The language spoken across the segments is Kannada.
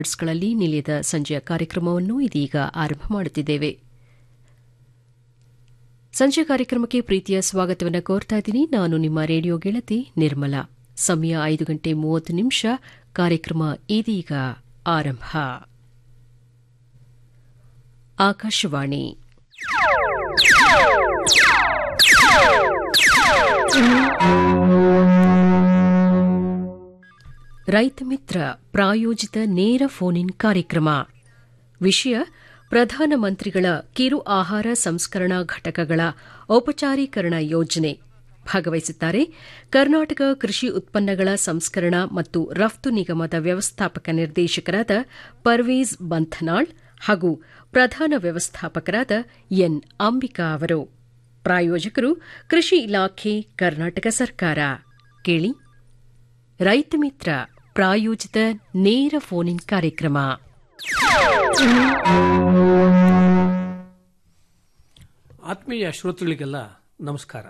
ಗಳಲ್ಲಿ ನಿಲಯದ ಸಂಜೆಯ ಕಾರ್ಯಕ್ರಮವನ್ನು ಇದೀಗ ಆರಂಭ ಮಾಡುತ್ತಿದ್ದೇವೆ ಸಂಜೆ ಕಾರ್ಯಕ್ರಮಕ್ಕೆ ಪ್ರೀತಿಯ ಸ್ವಾಗತವನ್ನು ಕೋರ್ತಾ ಇದ್ದೀನಿ ನಾನು ನಿಮ್ಮ ರೇಡಿಯೋ ಗೆಳತಿ ನಿರ್ಮಲಾ ಸಮಯ ಐದು ಗಂಟೆ ಮೂವತ್ತು ನಿಮಿಷ ಕಾರ್ಯಕ್ರಮ ಇದೀಗ ಆರಂಭ ಆಕಾಶವಾಣಿ ರೈತ ಮಿತ್ರ ಪ್ರಾಯೋಜಿತ ನೇರ ಫೋನ್ ಇನ್ ಕಾರ್ಯಕ್ರಮ ವಿಷಯ ಪ್ರಧಾನಮಂತ್ರಿಗಳ ಕಿರು ಆಹಾರ ಸಂಸ್ಕರಣಾ ಘಟಕಗಳ ಔಪಚಾರೀಕರಣ ಯೋಜನೆ ಭಾಗವಹಿಸುತ್ತಾರೆ ಕರ್ನಾಟಕ ಕೃಷಿ ಉತ್ಪನ್ನಗಳ ಸಂಸ್ಕರಣಾ ಮತ್ತು ರಫ್ತು ನಿಗಮದ ವ್ಯವಸ್ಥಾಪಕ ನಿರ್ದೇಶಕರಾದ ಪರ್ವೇಜ್ ಬಂಥನಾಳ್ ಹಾಗೂ ಪ್ರಧಾನ ವ್ಯವಸ್ಥಾಪಕರಾದ ಎನ್ ಅಂಬಿಕಾ ಅವರು ಪ್ರಾಯೋಜಕರು ಕೃಷಿ ಇಲಾಖೆ ಕರ್ನಾಟಕ ಸರ್ಕಾರ ಕೇಳಿ ರೈತ ಮಿತ್ರ ಪ್ರಾಯೋಜಿತ ನೇರ ಫೋನ್ ಇನ್ ಕಾರ್ಯಕ್ರಮ ಆತ್ಮೀಯ ಶ್ರೋತೃಗಳಿಗೆಲ್ಲ ನಮಸ್ಕಾರ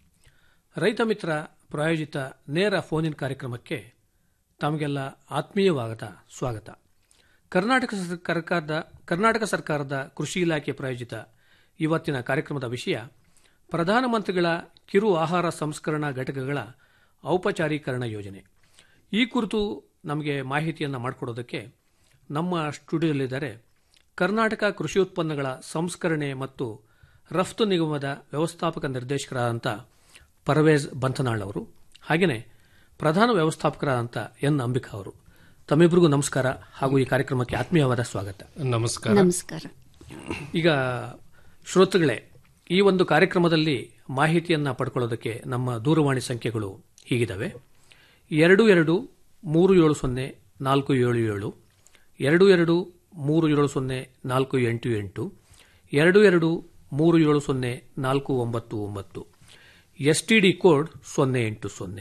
ರೈತ ಮಿತ್ರ ಪ್ರಾಯೋಜಿತ ನೇರ ಫೋನ್ ಇನ್ ಕಾರ್ಯಕ್ರಮಕ್ಕೆ ತಮಗೆಲ್ಲ ಆತ್ಮೀಯವಾದ ಸ್ವಾಗತ ಕರ್ನಾಟಕ ಸರ್ಕಾರದ ಕರ್ನಾಟಕ ಸರ್ಕಾರದ ಕೃಷಿ ಇಲಾಖೆ ಪ್ರಾಯೋಜಿತ ಇವತ್ತಿನ ಕಾರ್ಯಕ್ರಮದ ವಿಷಯ ಪ್ರಧಾನಮಂತ್ರಿಗಳ ಕಿರು ಆಹಾರ ಸಂಸ್ಕರಣಾ ಘಟಕಗಳ ಔಪಚಾರೀಕರಣ ಯೋಜನೆ ಈ ಕುರಿತು ನಮಗೆ ಮಾಹಿತಿಯನ್ನು ಮಾಡಿಕೊಡೋದಕ್ಕೆ ನಮ್ಮ ಸ್ಟುಡಿಯೋದಲ್ಲಿದ್ದಾರೆ ಕರ್ನಾಟಕ ಕೃಷಿ ಉತ್ಪನ್ನಗಳ ಸಂಸ್ಕರಣೆ ಮತ್ತು ರಫ್ತು ನಿಗಮದ ವ್ಯವಸ್ಥಾಪಕ ನಿರ್ದೇಶಕರಾದಂಥ ಪರ್ವೇಜ್ ಬಂಥನಾಳ್ ಅವರು ಹಾಗೆಯೇ ಪ್ರಧಾನ ವ್ಯವಸ್ಥಾಪಕರಾದಂಥ ಎನ್ ಅಂಬಿಕಾ ಅವರು ತಮ್ಮಿಬ್ಬರಿಗೂ ನಮಸ್ಕಾರ ಹಾಗೂ ಈ ಕಾರ್ಯಕ್ರಮಕ್ಕೆ ಆತ್ಮೀಯವಾದ ಸ್ವಾಗತ ನಮಸ್ಕಾರ ನಮಸ್ಕಾರ ಈಗ ಶ್ರೋತೃಗಳೇ ಈ ಒಂದು ಕಾರ್ಯಕ್ರಮದಲ್ಲಿ ಮಾಹಿತಿಯನ್ನು ಪಡ್ಕೊಳ್ಳೋದಕ್ಕೆ ನಮ್ಮ ದೂರವಾಣಿ ಸಂಖ್ಯೆಗಳು ಹೀಗಿದ್ದಾವೆ ಎರಡು ಎರಡು ಮೂರು ಏಳು ಸೊನ್ನೆ ನಾಲ್ಕು ಏಳು ಏಳು ಎರಡು ಎರಡು ಮೂರು ಏಳು ಸೊನ್ನೆ ನಾಲ್ಕು ಎಂಟು ಎಂಟು ಎರಡು ಎರಡು ಮೂರು ಏಳು ಸೊನ್ನೆ ನಾಲ್ಕು ಒಂಬತ್ತು ಒಂಬತ್ತು ಎಸ್ ಟಿ ಡಿ ಕೋಡ್ ಸೊನ್ನೆ ಎಂಟು ಸೊನ್ನೆ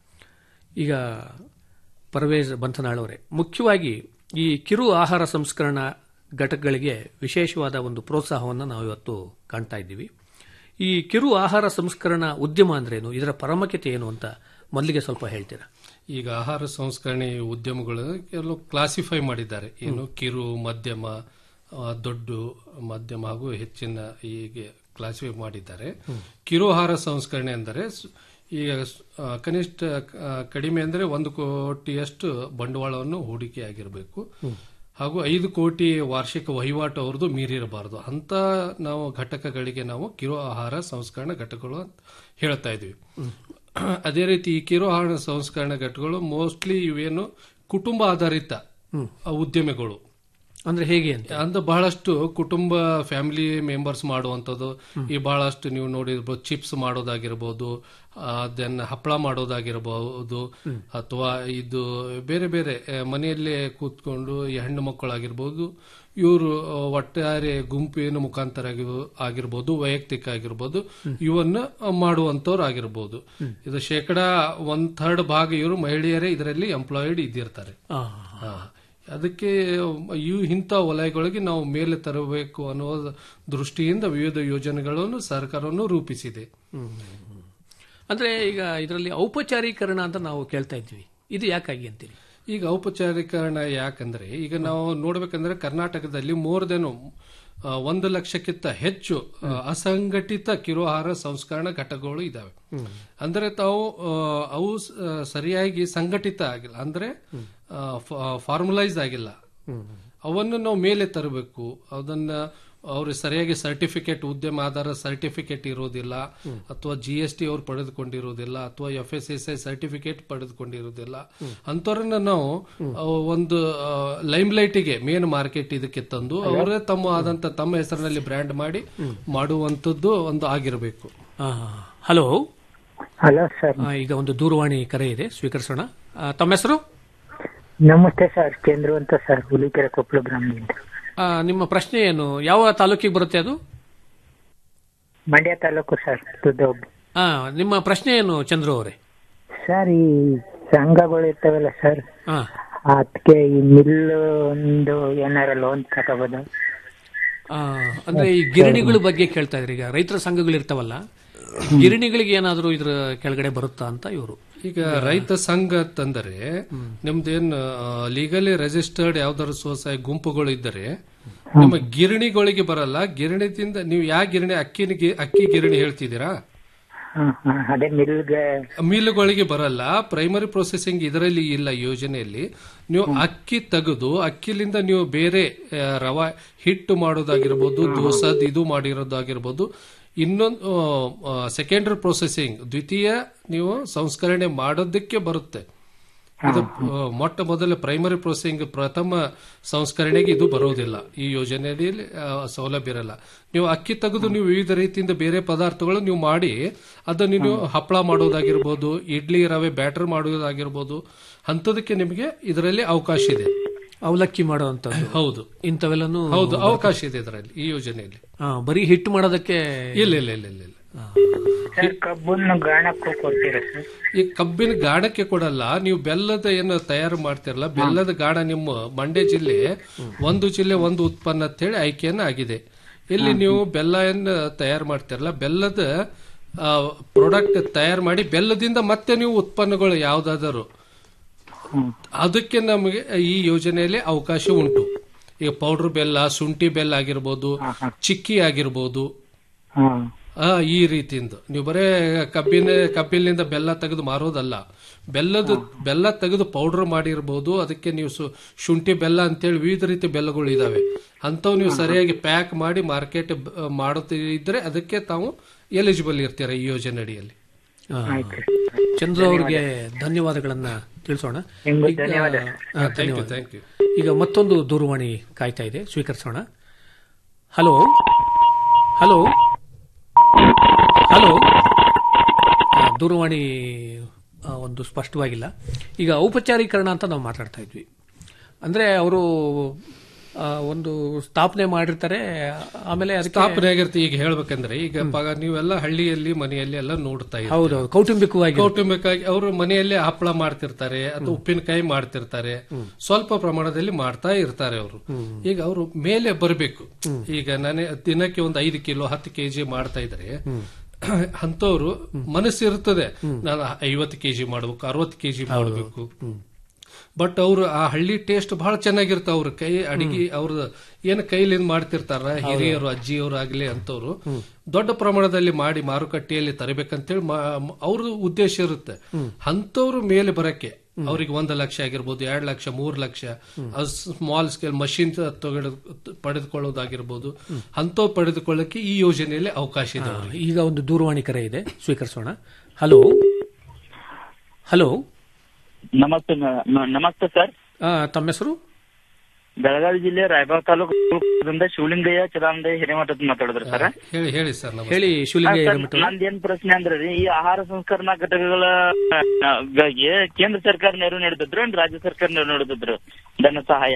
ಈಗ ಪರ್ವೇಜ್ ಬಂಥನಾಳ್ ಅವರೇ ಮುಖ್ಯವಾಗಿ ಈ ಕಿರು ಆಹಾರ ಸಂಸ್ಕರಣಾ ಘಟಕಗಳಿಗೆ ವಿಶೇಷವಾದ ಒಂದು ಪ್ರೋತ್ಸಾಹವನ್ನು ನಾವು ಇವತ್ತು ಕಾಣ್ತಾ ಇದ್ದೀವಿ ಈ ಕಿರು ಆಹಾರ ಸಂಸ್ಕರಣಾ ಉದ್ಯಮ ಅಂದ್ರೇನು ಇದರ ಪ್ರಾಮುಖ್ಯತೆ ಏನು ಅಂತ ಮೊದಲಿಗೆ ಸ್ವಲ್ಪ ಹೇಳ್ತೀರಾ ಈಗ ಆಹಾರ ಸಂಸ್ಕರಣೆ ಉದ್ಯಮಗಳು ಕೆಲವು ಕ್ಲಾಸಿಫೈ ಮಾಡಿದ್ದಾರೆ ಏನು ಕಿರು ಮಧ್ಯಮ ಆ, ದೊಡ್ಡ ಮಧ್ಯಮ ಹಾಗೂ ಹೆಚ್ಚಿನ ಹೀಗೆ ಕ್ಲಾಸಿಫೈ ಮಾಡಿದ್ದಾರೆ ಕಿರು ಆಹಾರ ಸಂಸ್ಕರಣೆ ಅಂದರೆ ಸ್- ಈಗ ಸ್- ಆ, ಕನಿಷ್ಠ ಆ, ಕಡಿಮೆ ಅಂದರೆ ಒಂದು ಕೋಟಿಯಷ್ಟು ಬಂಡವಾಳವನ್ನು ಹೂಡಿಕೆ ಆಗಿರಬೇಕು ಹಾಗೂ ಐದು ಕೋಟಿ ವಾರ್ಷಿಕ ವಹಿವಾಟು ಅವ್ರದ್ದು ಮೀರಿರಬಾರದು ಅಂತ ನಾವು ಘಟಕಗಳಿಗೆ ನಾವು ಕಿರು ಆಹಾರ ಸಂಸ್ಕರಣಾ ಘಟಕಗಳು ಅಂತ ಹೇಳ್ತಾ ಇದೀವಿ ಅದೇ ರೀತಿ ಈ ಕಿರು ಆಹಾರ ಸಂಸ್ಕರಣಾ ಘಟಕಗಳು ಮೋಸ್ಟ್ಲಿ ಇವೇನು ಕುಟುಂಬ ಆಧಾರಿತ ಉದ್ಯಮಿಗಳು ಅಂದ್ರೆ ಹೇಗೆ ಅಂತ ಅಂದ್ರೆ ಬಹಳಷ್ಟು ಕುಟುಂಬ ಫ್ಯಾಮಿಲಿ ಮೆಂಬರ್ಸ್ ಮಾಡುವಂಥದ್ದು ಈ ಬಹಳಷ್ಟು ನೀವು ನೋಡಿರ್ಬೋದು ಚಿಪ್ಸ್ ಮಾಡೋದಾಗಿರ್ಬೋದು ದೆನ್ ಹಪ್ಪಳ ಮಾಡೋದಾಗಿರ್ಬೋದು ಅಥವಾ ಇದು ಬೇರೆ ಬೇರೆ ಆ, ಮನೆಯಲ್ಲೇ ಕೂತ್ಕೊಂಡು ಈ ಹೆಣ್ಣು ಮಕ್ಕಳಾಗಿರ್ಬೋದು ಇವರು ಒಟ್ಟಾರೆ ಗುಂಪಿನ ಮುಖಾಂತರ ಆಗಿರ್ಬೋ- ಆಗಿರ್ಬೋದು ವೈಯಕ್ತಿಕ ಆಗಿರ್ಬೋದು ಇವನ್ನ ಮಾಡುವಂತವ್ರು ಆಗಿರ್ಬೋದು ಇದು ಶೇಕಡ ಒನ್ ಥರ್ಡ್ ಭಾಗ ಇವರು ಮಹಿಳೆಯರೇ ಇದರಲ್ಲಿ ಎಂಪ್ಲಾಯ್ಡ್ ಇದ್ದಿರ್ತಾರೆ ಆ, ಹಾ. ಅದಕ್ಕೆ ಇವು ಇಂಥ ವಲಯಗಳಿಗೆ ನಾವು ಮೇಲೆ ತರಬೇಕು ಅನ್ನೋ ದೃಷ್ಟಿಯಿಂದ ವಿವಿಧ ಯೋಜನೆಗಳನ್ನು ಸರ್ಕಾರವನ್ನು ರೂಪಿಸಿದೆ ಅಂದ್ರೆ ಈಗ ಇದರಲ್ಲಿ ಔಪಚಾರೀಕರಣ ಅಂತ ನಾವು ಕೇಳ್ತಾ ಇದ್ವಿ ಇದು ಯಾಕಾಗಿ ಅಂತೀರಿ ಈಗ ಔಪಚಾರೀಕರಣ ಯಾಕಂದ್ರೆ ಈಗ ನಾವು ನೋಡ್ಬೇಕಂದ್ರೆ ಕರ್ನಾಟಕದಲ್ಲಿ ಮೋರ್ ದೆನ್ ಒಂದು ಲಕ್ಷಕ್ಕಿಂತ ಹೆಚ್ಚು ಆ, ಅಸಂಘಟಿತ ಕಿರು ಆಹಾರ ಸಂಸ್ಕರಣಾ ಘಟಕಗಳು ಇದಾವೆ ಅಂದ್ರೆ ತಾವು ಆ, ಅವು ಸ- ಸರಿಯಾಗಿ ಸಂಘಟಿತ ಆಗಿಲ್ಲ ಅಂದ್ರೆ ಫಾರ್ಮಲೈಸ್ ಆಗಿಲ್ಲ ಅವನ್ನು ನಾವು ಮೇಲೆ ತರಬೇಕು ಅದನ್ನ ಅವ್ರಿಗೆ ಸರಿಯಾಗಿ ಸರ್ಟಿಫಿಕೇಟ್ ಉದ್ಯಮ ಆಧಾರ ಸರ್ಟಿಫಿಕೇಟ್ ಇರೋದಿಲ್ಲ ಅಥವಾ ಜಿ ಎಸ್ ಟಿ ಅವ್ರು ಪಡೆದುಕೊಂಡಿರೋದಿಲ್ಲ ಅಥವಾ F S S I certificate ಪಡೆದುಕೊಂಡಿರೋದಿಲ್ಲ ಅಂತವ್ರನ್ನ ನಾವು ಆ, ಒಂದು ಲೈಮ್ ಲೈಟಿಗೆ ಮೇನ್ ಮಾರ್ಕೆಟ್ ಇದಕ್ಕೆ ತಂದು ಅವರೇ ತಮ್ಮ ಆದಂತ ತಮ್ಮ ಹೆಸರಿನಲ್ಲಿ ಬ್ರ್ಯಾಂಡ್ ಮಾಡಿ ಮಾಡುವಂತದ್ದು ಒಂದು ಆಗಿರಬೇಕು ಆ, ಹಲೋ ಹಲೋ ಸರ್ ಆ, ಈಗ ಒಂದು ದೂರವಾಣಿ ಕರೆ ಇದೆ ಸ್ವೀಕರಿಸೋಣ ಆ, ತಮ್ಮ ಹೆಸರು ನಮಸ್ತೆ ಸರ್ ಚಂದ್ರು ಅಂತ ಸರ್ ಹುಲಿಕೆರೆ ಕೊಪ್ಪಳ ಗ್ರಾಮದಿಂದ ಆ, ನಿಮ್ಮ ಪ್ರಶ್ನೆ ಏನು ಯಾವ ತಾಲೂಕಿಗೆ ಬರುತ್ತೆ ಅದು ಮಂಡ್ಯ ತಾಲೂಕು ಸರ್ ದುದ್ದೊಬ್ಬ ಆ, ನಿಮ್ಮ ಪ್ರಶ್ನೆ ಏನು ಚಂದ್ರು ಅವರೇ ಸರ್ ಈ ಸಂಘಗಳು ಇರ್ತಾವಲ್ಲ ಸರ್ ಆ, ಅದಕ್ಕೆ ಈ ಮಿಲ್ ಒಂದು ಏನಾರ ಲೋನ್ ತಗೋಬೋದ ಆ, ಅಂದ್ರೆ ಈ ಗಿರಣಿಗಳ ಬಗ್ಗೆ ಕೇಳ್ತಾ ಇದ್ರಿ ಈಗ ರೈತರ ಸಂಘಗಳು ಇರ್ತಾವಲ್ಲ ಗಿರಣಿಗಳಿಗೆ ಏನಾದರೂ ಇದ್ರ ಕೆಳಗಡೆ ಬರುತ್ತಾ ಅಂತ ಇವರು ಈಗ ರೈತ ಸಂಘ ಅಂತಂದರೆ ನಿಮ್ದೇನು ಲೀಗಲಿ ರಿಜಿಸ್ಟರ್ಡ್ ಯಾವ್ದಾದ್ರು ಸ್ವಸಹಾಯ ಗುಂಪುಗಳು ಇದ್ದರೆ ನಿಮ್ಮ ಗಿರಣಿಗಳಿಗೆ ಬರಲ್ಲ ಗಿರಣಿದಿಂದ ನೀವು ಯಾವ ಗಿರಣಿ ಅಕ್ಕಿನ ಗಿ- ಅಕ್ಕಿ ಗಿರಣಿ ಹೇಳ್ತಿದ್ದೀರಾ ಹಾ, ಹಾ, ಅದೇ ಮಿಲ್ಗೆ ಮಿಲ್ಗಳಿಗೆ ಬರಲ್ಲ ಪ್ರೈಮರಿ ಪ್ರೊಸೆಸಿಂಗ್ ಇದರಲ್ಲಿ ಇಲ್ಲ ಈ ಯೋಜನೆಯಲ್ಲಿ ನೀವು ಅಕ್ಕಿ ತೆಗೆದು ಅಕ್ಕಿಲಿಂದ ನೀವು ಬೇರೆ ಆ, ರವಾ ಹಿಟ್ಟು ಮಾಡೋದಾಗಿರ್ಬೋದು ದೋಸದ್ ಇದು ಮಾಡಿರೋದಾಗಿರ್ಬೋದು ಇನ್ನೊಂದು ಸೆಕೆಂಡರಿ ಪ್ರೊಸೆಸಿಂಗ್ ದ್ವಿತೀಯ ನೀವು ಸಂಸ್ಕರಣೆ ಮಾಡೋದಕ್ಕೆ ಬರುತ್ತೆ ಇದು ಆ, ಮೊಟ್ಟ ಮೊದಲ ಪ್ರೈಮರಿ ಪ್ರೊಸೆಸಿಂಗ್ ಪ್ರಥಮ ಸಂಸ್ಕರಣೆಗೆ ಇದು ಬರೋದಿಲ್ಲ ಈ ಯೋಜನೆಯಲ್ಲಿ ಆ, ಸೌಲಭ್ಯ ಇರಲ್ಲ ನೀವು ಅಕ್ಕಿ ತೆಗೆದು ನೀವು ವಿವಿಧ ರೀತಿಯಿಂದ ಬೇರೆ ಪದಾರ್ಥಗಳು ನೀವು ಮಾಡಿ ಅದನ್ನು ನೀವು ಹಪ್ಪಳ ಮಾಡೋದಾಗಿರ್ಬೋದು ಇಡ್ಲಿ ರವೆ ಬ್ಯಾಟರ್ ಮಾಡೋದಾಗಿರ್ಬೋದು ಅಂಥದಕ್ಕೆ ನಿಮಗೆ ಇದರಲ್ಲಿ ಅವಕಾಶ ಇದೆ ಅವಲಕ್ಕಿ ಮಾಡುವಂತದ್ದು ಹೌದು ಇಂಥವೆಲ್ಲನೂ ಹೌದು ಅವಕಾಶ ಇದೆ ಇದರಲ್ಲಿ ಈ ಯೋಜನೆಯಲ್ಲಿ ಆ, ಬರೀ ಹಿಟ್ಟು ಮಾಡೋದಕ್ಕೆ ಇಲ್ಲ ಇಲ್ಲ ಇಲ್ಲ ಇಲ್ಲ ಇಲ್ಲ ಸರ್ ಕಬ್ಬನ್ನು ಗಾಣಕ್ಕೂ ಕೊಡ್ತೀರಾ ಸರ್ ಈ ಕಬ್ಬಿನ ಗಾಣಕ್ಕೆ ಕೊಡಲ್ಲ ನೀವು ಬೆಲ್ಲದ ಏನು ತಯಾರು ಮಾಡ್ತಿರಲ್ಲ ಬೆಲ್ಲದ ಗಾಣ ನಿಮ್ಮ ಮಂಡ್ಯ ಜಿಲ್ಲೆ ಒಂದು ಜಿಲ್ಲೆ ಒಂದು ಉತ್ಪನ್ನ ಅಂತ ಹೇಳಿ ಆಯ್ಕೆಯನ್ನ ಆಗಿದೆ ಇಲ್ಲಿ ನೀವು ಬೆಲ್ಲ ಏನು ತಯಾರು ಮಾಡ್ತಿರಲ್ಲ ಬೆಲ್ಲದ ಪ್ರಾಡಕ್ಟ್ ತಯಾರು ಮಾಡಿ ಬೆಲ್ಲದಿಂದ ಮತ್ತೆ ನೀವು ಉತ್ಪನ್ನಗಳು ಯಾವ್ದಾದರೂ ಅದಕ್ಕೆ ನಮಗೆ ಈ ಯೋಜನೆಯಲ್ಲಿ ಅವಕಾಶ ಉಂಟು ಈಗ ಪೌಡರ್ ಬೆಲ್ಲ ಶುಂಠಿ ಬೆಲ್ಲ ಆಗಿರ್ಬೋದು ಚಿಕ್ಕಿ ಆಗಿರ್ಬೋದು ಹಾ ಆ ಈ ರೀತಿಯಿಂದ ನೀವು ಬರೇ ಕಬ್ಬಿನ ಕಬ್ಬಿನಿಂದ ಬೆಲ್ಲ ತೆಗೆದು ಮಾರೋದಲ್ಲ ಬೆಲ್ಲದ ಬೆಲ್ಲ ತೆಗೆದು ಪೌಡರ್ ಮಾಡಿರ್ಬೋದು ಅದಕ್ಕೆ ನೀವು ಸು- ಶುಂಠಿ ಬೆಲ್ಲ ಅಂತೇಳಿ ವಿವಿಧ ರೀತಿ ಬೆಲ್ಲಗಳು ಇದಾವೆ ಅಂಥವು ನೀವು ಸರಿಯಾಗಿ ಪ್ಯಾಕ್ ಮಾಡಿ ಮಾರ್ಕೆಟ್ ಮಾಡುತ್ತಿದ್ರೆ ಅದಕ್ಕೆ ತಾವು ಎಲಿಜಿಬಲ್ ಇರ್ತೀರ ಈ ಯೋಜನೆ ಅಡಿಯಲ್ಲಿ ಆ, ಚಂದ್ರ ಅವರಿಗೆ ಧನ್ಯವಾದಗಳನ್ನ ತಿಳಿಸೋಣ ನಿಮ್ಗೂ ಈಗ- ಧನ್ಯವಾದ. ಆ, ಥ್ಯಾಂಕ್ ಯು ಧನ್ಯವಾದ ಥ್ಯಾಂಕ್ ಯು ಈಗ ಮತ್ತೊಂದು ದೂರವಾಣಿ ಕಾಯ್ತಾ ಇದೆ ಸ್ವೀಕರಿಸೋಣ ಹಲೋ ಹಲೋ ಹಲೋ ಆ, ದೂರವಾಣಿ ಆ, ಒಂದು ಸ್ಪಷ್ಟವಾಗಿಲ್ಲ ಈಗ ಔಪಚಾರೀಕರಣ ಅಂತ ನಾವು ಮಾತಾಡ್ತಾ ಇದ್ವಿ ಅಂದ್ರೆ ಅವರು ಒಂದು ಸ್ಥಾಪನೆ ಮಾಡಿರ್ತಾರೆ ಆಮೇಲೆ ಅದಕ್ಕೆ ಸ್ಥಾಪನೆ ಆಗಿರುತ್ತೆ ಈಗ ಹೇಳ್ಬೇಕಂದ್ರೆ ಈಗ ಪ- ನೀವೆಲ್ಲ ಹಳ್ಳಿಯಲ್ಲಿ ಮನೆಯಲ್ಲಿ ಎಲ್ಲ ನೋಡ್ತಾ ಇದ್ದೀರಿ ಹೌದು ಹೌದು, ಕೌಟುಂಬಿಕವಾಗಿ ಕೌಟುಂಬಿಕವಾಗಿ ಅವರು ಮನೆಯಲ್ಲೇ ಹಪ್ಪಳ ಮಾಡ್ತಿರ್ತಾರೆ ಅಥವಾ ಉಪ್ಪಿನಕಾಯಿ ಮಾಡ್ತಿರ್ತಾರೆ ಸ್ವಲ್ಪ ಪ್ರಮಾಣದಲ್ಲಿ ಮಾಡ್ತಾ ಇರ್ತಾರೆ ಅವರು ಈಗ ಅವರು ಮೇಲೆ ಬರಬೇಕು ಈಗ ನಾನೇ ದಿನಕ್ಕೆ ಒಂದು ಐದು ಕಿಲೋ ಹತ್ತು ಕೆಜಿ ಮಾಡ್ತಾ ಇದ್ರೆ ಅಂತವ್ರು ಮನಸ್ಸು ಇರ್ತದೆ ನಾನು ಐವತ್ತು ಕೆಜಿ ಮಾಡ್ಬೇಕು ಅರವತ್ತು ಕೆಜಿ ಮಾಡಬೇಕು ಬಟ್ ಅವ್ರು ಆ ಹಳ್ಳಿ ಟೇಸ್ಟ್ ಬಹಳ ಚೆನ್ನಾಗಿರ್ತಾವ ಅವ್ರ ಕೈ ಅಡಿಗೆ ಅವ್ರ ಏನ್ ಕೈಲಿಂದ ಮಾಡ್ತಿರ್ತಾರ ಹಿರಿಯರು ಅಜ್ಜಿಯವರು ಆಗ್ಲಿ ಅಂತವ್ರು ದೊಡ್ಡ ಪ್ರಮಾಣದಲ್ಲಿ ಮಾಡಿ ಮಾರುಕಟ್ಟೆಯಲ್ಲಿ ತರಬೇಕಂತೇಳಿ ಅವ್ರ ಉದ್ದೇಶ ಇರುತ್ತೆ ಅಂತವ್ರು ಮೇಲೆ ಬರಕ್ಕೆ ಅವ್ರಿಗೆ ಒಂದು ಲಕ್ಷ ಆಗಿರ್ಬೋದು ಎರಡು ಲಕ್ಷ ಮೂರು ಲಕ್ಷ ಸ್ಮಾಲ್ ಸ್ಕೇಲ್ ಮಷಿನ್ ತಗೊಳ್ಳೋದು ಪಡೆದುಕೊಳ್ಳೋದಾಗಿರ್ಬೋದು ಅಂತವ್ ಪಡೆದುಕೊಳ್ಳಕ್ಕೆ ಈ ಯೋಜನೆಯಲ್ಲಿ ಅವಕಾಶ ಇದೆ ಅವ್ರಿಗೆ. ಈಗ ಒಂದು ದೂರವಾಣಿ ಕರೆ ಇದೆ ಸ್ವೀಕರಿಸೋಣ ಹಲೋ ಹಲೋ ನಮಸ್ತೆ ನ- ನ- ನಮಸ್ತೆ ಸರ್ ಆ, ತಮ್ಮ ಹೆಸರು ಬೆಳಗಾವಿ ಜಿಲ್ಲೆ ರಾಯಬಾಗ್ ತಾಲೂಕು ಶಿವಲಿಂಗಯ್ಯ ಚಿದಾನಂದಯ್ಯ ಹಿರೇಮಠದ್ ಮಾತಾಡಿದ್ರು ಸರ್ ಹೇಳಿ ಹೇಳಿ ಸರ್ ನಮಸ್ತೆ ಹೇಳಿ ಶಿವಲಿಂಗ ಹಿರೇಮಠ ಅವರೇ. ನಂದೇನ್ ಪ್ರಶ್ನೆ ಅಂದ್ರೆ ರೀ ಈ ಆಹಾರ ಸಂಸ್ಕರಣಾ ಘಟಕಗಳ ಆ, ಗಾಗಿ ಕೇಂದ್ರ ಸರ್ಕಾರ ನೆರವು ನೀಡುತ್ತಿದ್ರು ಏನ್ ರಾಜ್ಯ ಸರ್ಕಾರ ನೆರವು ನೀಡುತ್ತಿದ್ರು ಧನ ಸಹಾಯ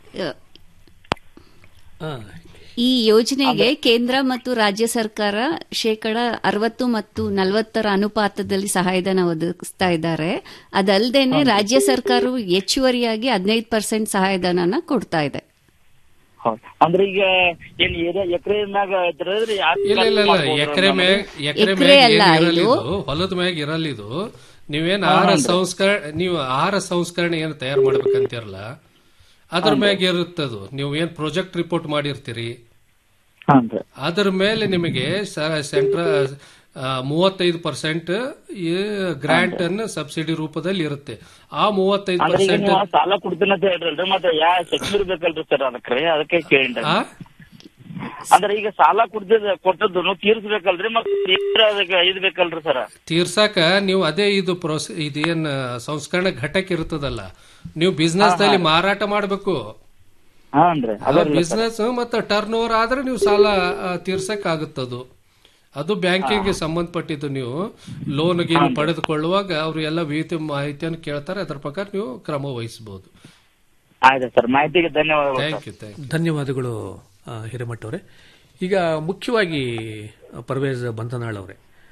ಆ, ಈ ಯೋಜನೆಗೆ ಕೇಂದ್ರ ಮತ್ತು ರಾಜ್ಯ ಸರ್ಕಾರ ಶೇಕಡ ಅರವತ್ತು ಮತ್ತು ನಲವತ್ತರ ಅನುಪಾತದಲ್ಲಿ ಸಹಾಯಧನ ಒದಗಿಸ್ತಾ ಇದ್ದಾರೆ ಅದಲ್ಲದೇನೆ ರಾಜ್ಯ ಸರ್ಕಾರವು ಹೆಚ್ಚುವರಿಯಾಗಿ ಹದಿನೈದು ಪರ್ಸೆಂಟ್ ಸಹಾಯಧನನ ಕೊಡ್ತಾ ಇದೆ ಹೌದ್. ಅಂದ್ರೆ ಈಗ ಏನ್ ಏರಿಯಾ ಎಕರೆ ಮ್ಯಾಗ ಐತ್ರಿ ಇಲ್ಲ ಇಲ್ಲ ಇಲ್ಲ ಎಕರೆ ಮ್ಯಾಗ ಎಕರೆ ಎಕ್ರೆ ಮ್ಯಾಗ ಅಲ್ಲ ಏನ್ ಇರಲ್ಲ ಇದು. ಇದು ಹೊಲದ ಮ್ಯಾಗ ಇರಲ್ಲ ಇದು ನೀವೇನ್ ಆಹಾರ ಸಂಸ್ಕರ ನೀವು ಆಹಾರ ಸಂಸ್ಕರಣೆ ಏನ್ ತಯಾರು ಮಾಡ್ಬೇಕಂತಿರಲ್ಲ ಅದ್ರ ಮ್ಯಾಗ ಇರುತ್ತದು ನೀವು ಏನ್ ಪ್ರಾಜೆಕ್ಟ್ ರಿಪೋರ್ಟ್ ಮಾಡಿರ್ತೀರಿ ಹಾನ್ರಿ ಅದ್ರ ಮೇಲೆ ನಿಮಗೆ ಸೆಂಟ್ರ ಮೂವತ್ತೈದು ಪರ್ಸೆಂಟ್ ಗ್ರಾಂಟ್ ಅನ್ನು ಸಬ್ಸಿಡಿ ರೂಪದಲ್ಲಿ ಇರುತ್ತೆ ಆ ಮೂವತ್ತೈದು ಅಂದ್ರೆ ಈಗ ಪರ್ಸೆಂಟ್ ನೀವು ಸಾಲ ಕೊಡ್ತೀನಿ ಅಂತ ಹೇಳ್ರಲ್ರಿ ಮತ್ತೆ ಯಾ ಸೆಕ್ಯೂರ್ ಬೇಕಲ್ರಿ ಸರ್ ಅದಕ್ಕೆ ಅದಕ್ಕೆ ಕೇಳಿದ್ರಿ ಅಂದ್ರೆ ಈಗ ಸಾಲ ಕೊಡ್ತಿದ್ ಕೊಟ್ಟದ್ದು ತೀರ್ಸ್ಬೇಕಲ್ರಿ ಮತ್ತೆ ಅದಕ್ಕೆ ಇದ್ ಬೇಕಲ್ರಿ ಸರ್ ತೀರ್ಸಾಕ ನೀವು ಅದೇ ಇದು ಪ್ರೊಸೆ ಇದೇನ್ ಸಂಸ್ಕರಣೆ ಘಟಕ ಇರ್ತದಲ್ಲ ನೀವು ಬಿಸ್ನೆಸ್ ದಲ್ಲಿ ಮಾರಾಟ ಮಾಡಬೇಕು ಹಾನ್ರಿ ಬಿಸ್ನೆಸ್ ಮತ್ತೆ ಟರ್ನ್ ಓವರ್ ಆದ್ರೆ ನೀವು ಸಾಲ ಆ, ತೀರ್ಸಕ್ ಆಗುತ್ತದು ಅದು ಬ್ಯಾಂಕಿಂಗ್ಗೆ ಸಂಬಂಧಪಟ್ಟಿದ್ದು ನೀವು ಲೋನ್ ಗೀನ್ ಪಡೆದುಕೊಳ್ಳುವಾಗ ಅವರು ಎಲ್ಲ ವಿವಿಧ ಮಾಹಿತಿಯನ್ನು ಕೇಳ್ತಾರೆ ಅದರ ಪ್ರಕಾರ ನೀವು ಕ್ರಮ ವಹಿಸಬಹುದು ಆಯ್ತು ಸರ್ ಮಾಹಿತಿಗೆ ಧನ್ಯವಾದಗಳು ಥ್ಯಾಂಕ್ ಯು ಥ್ಯಾಂಕ್ ಯು ಧನ್ಯವಾದಗಳು ಆ, ಹಿರೇಮಠ ಅವರೇ ಈಗ ಮುಖ್ಯವಾಗಿ ಪರ್ವೇಜ್ ಬಂಧನಾಳ್ ಅವರೇ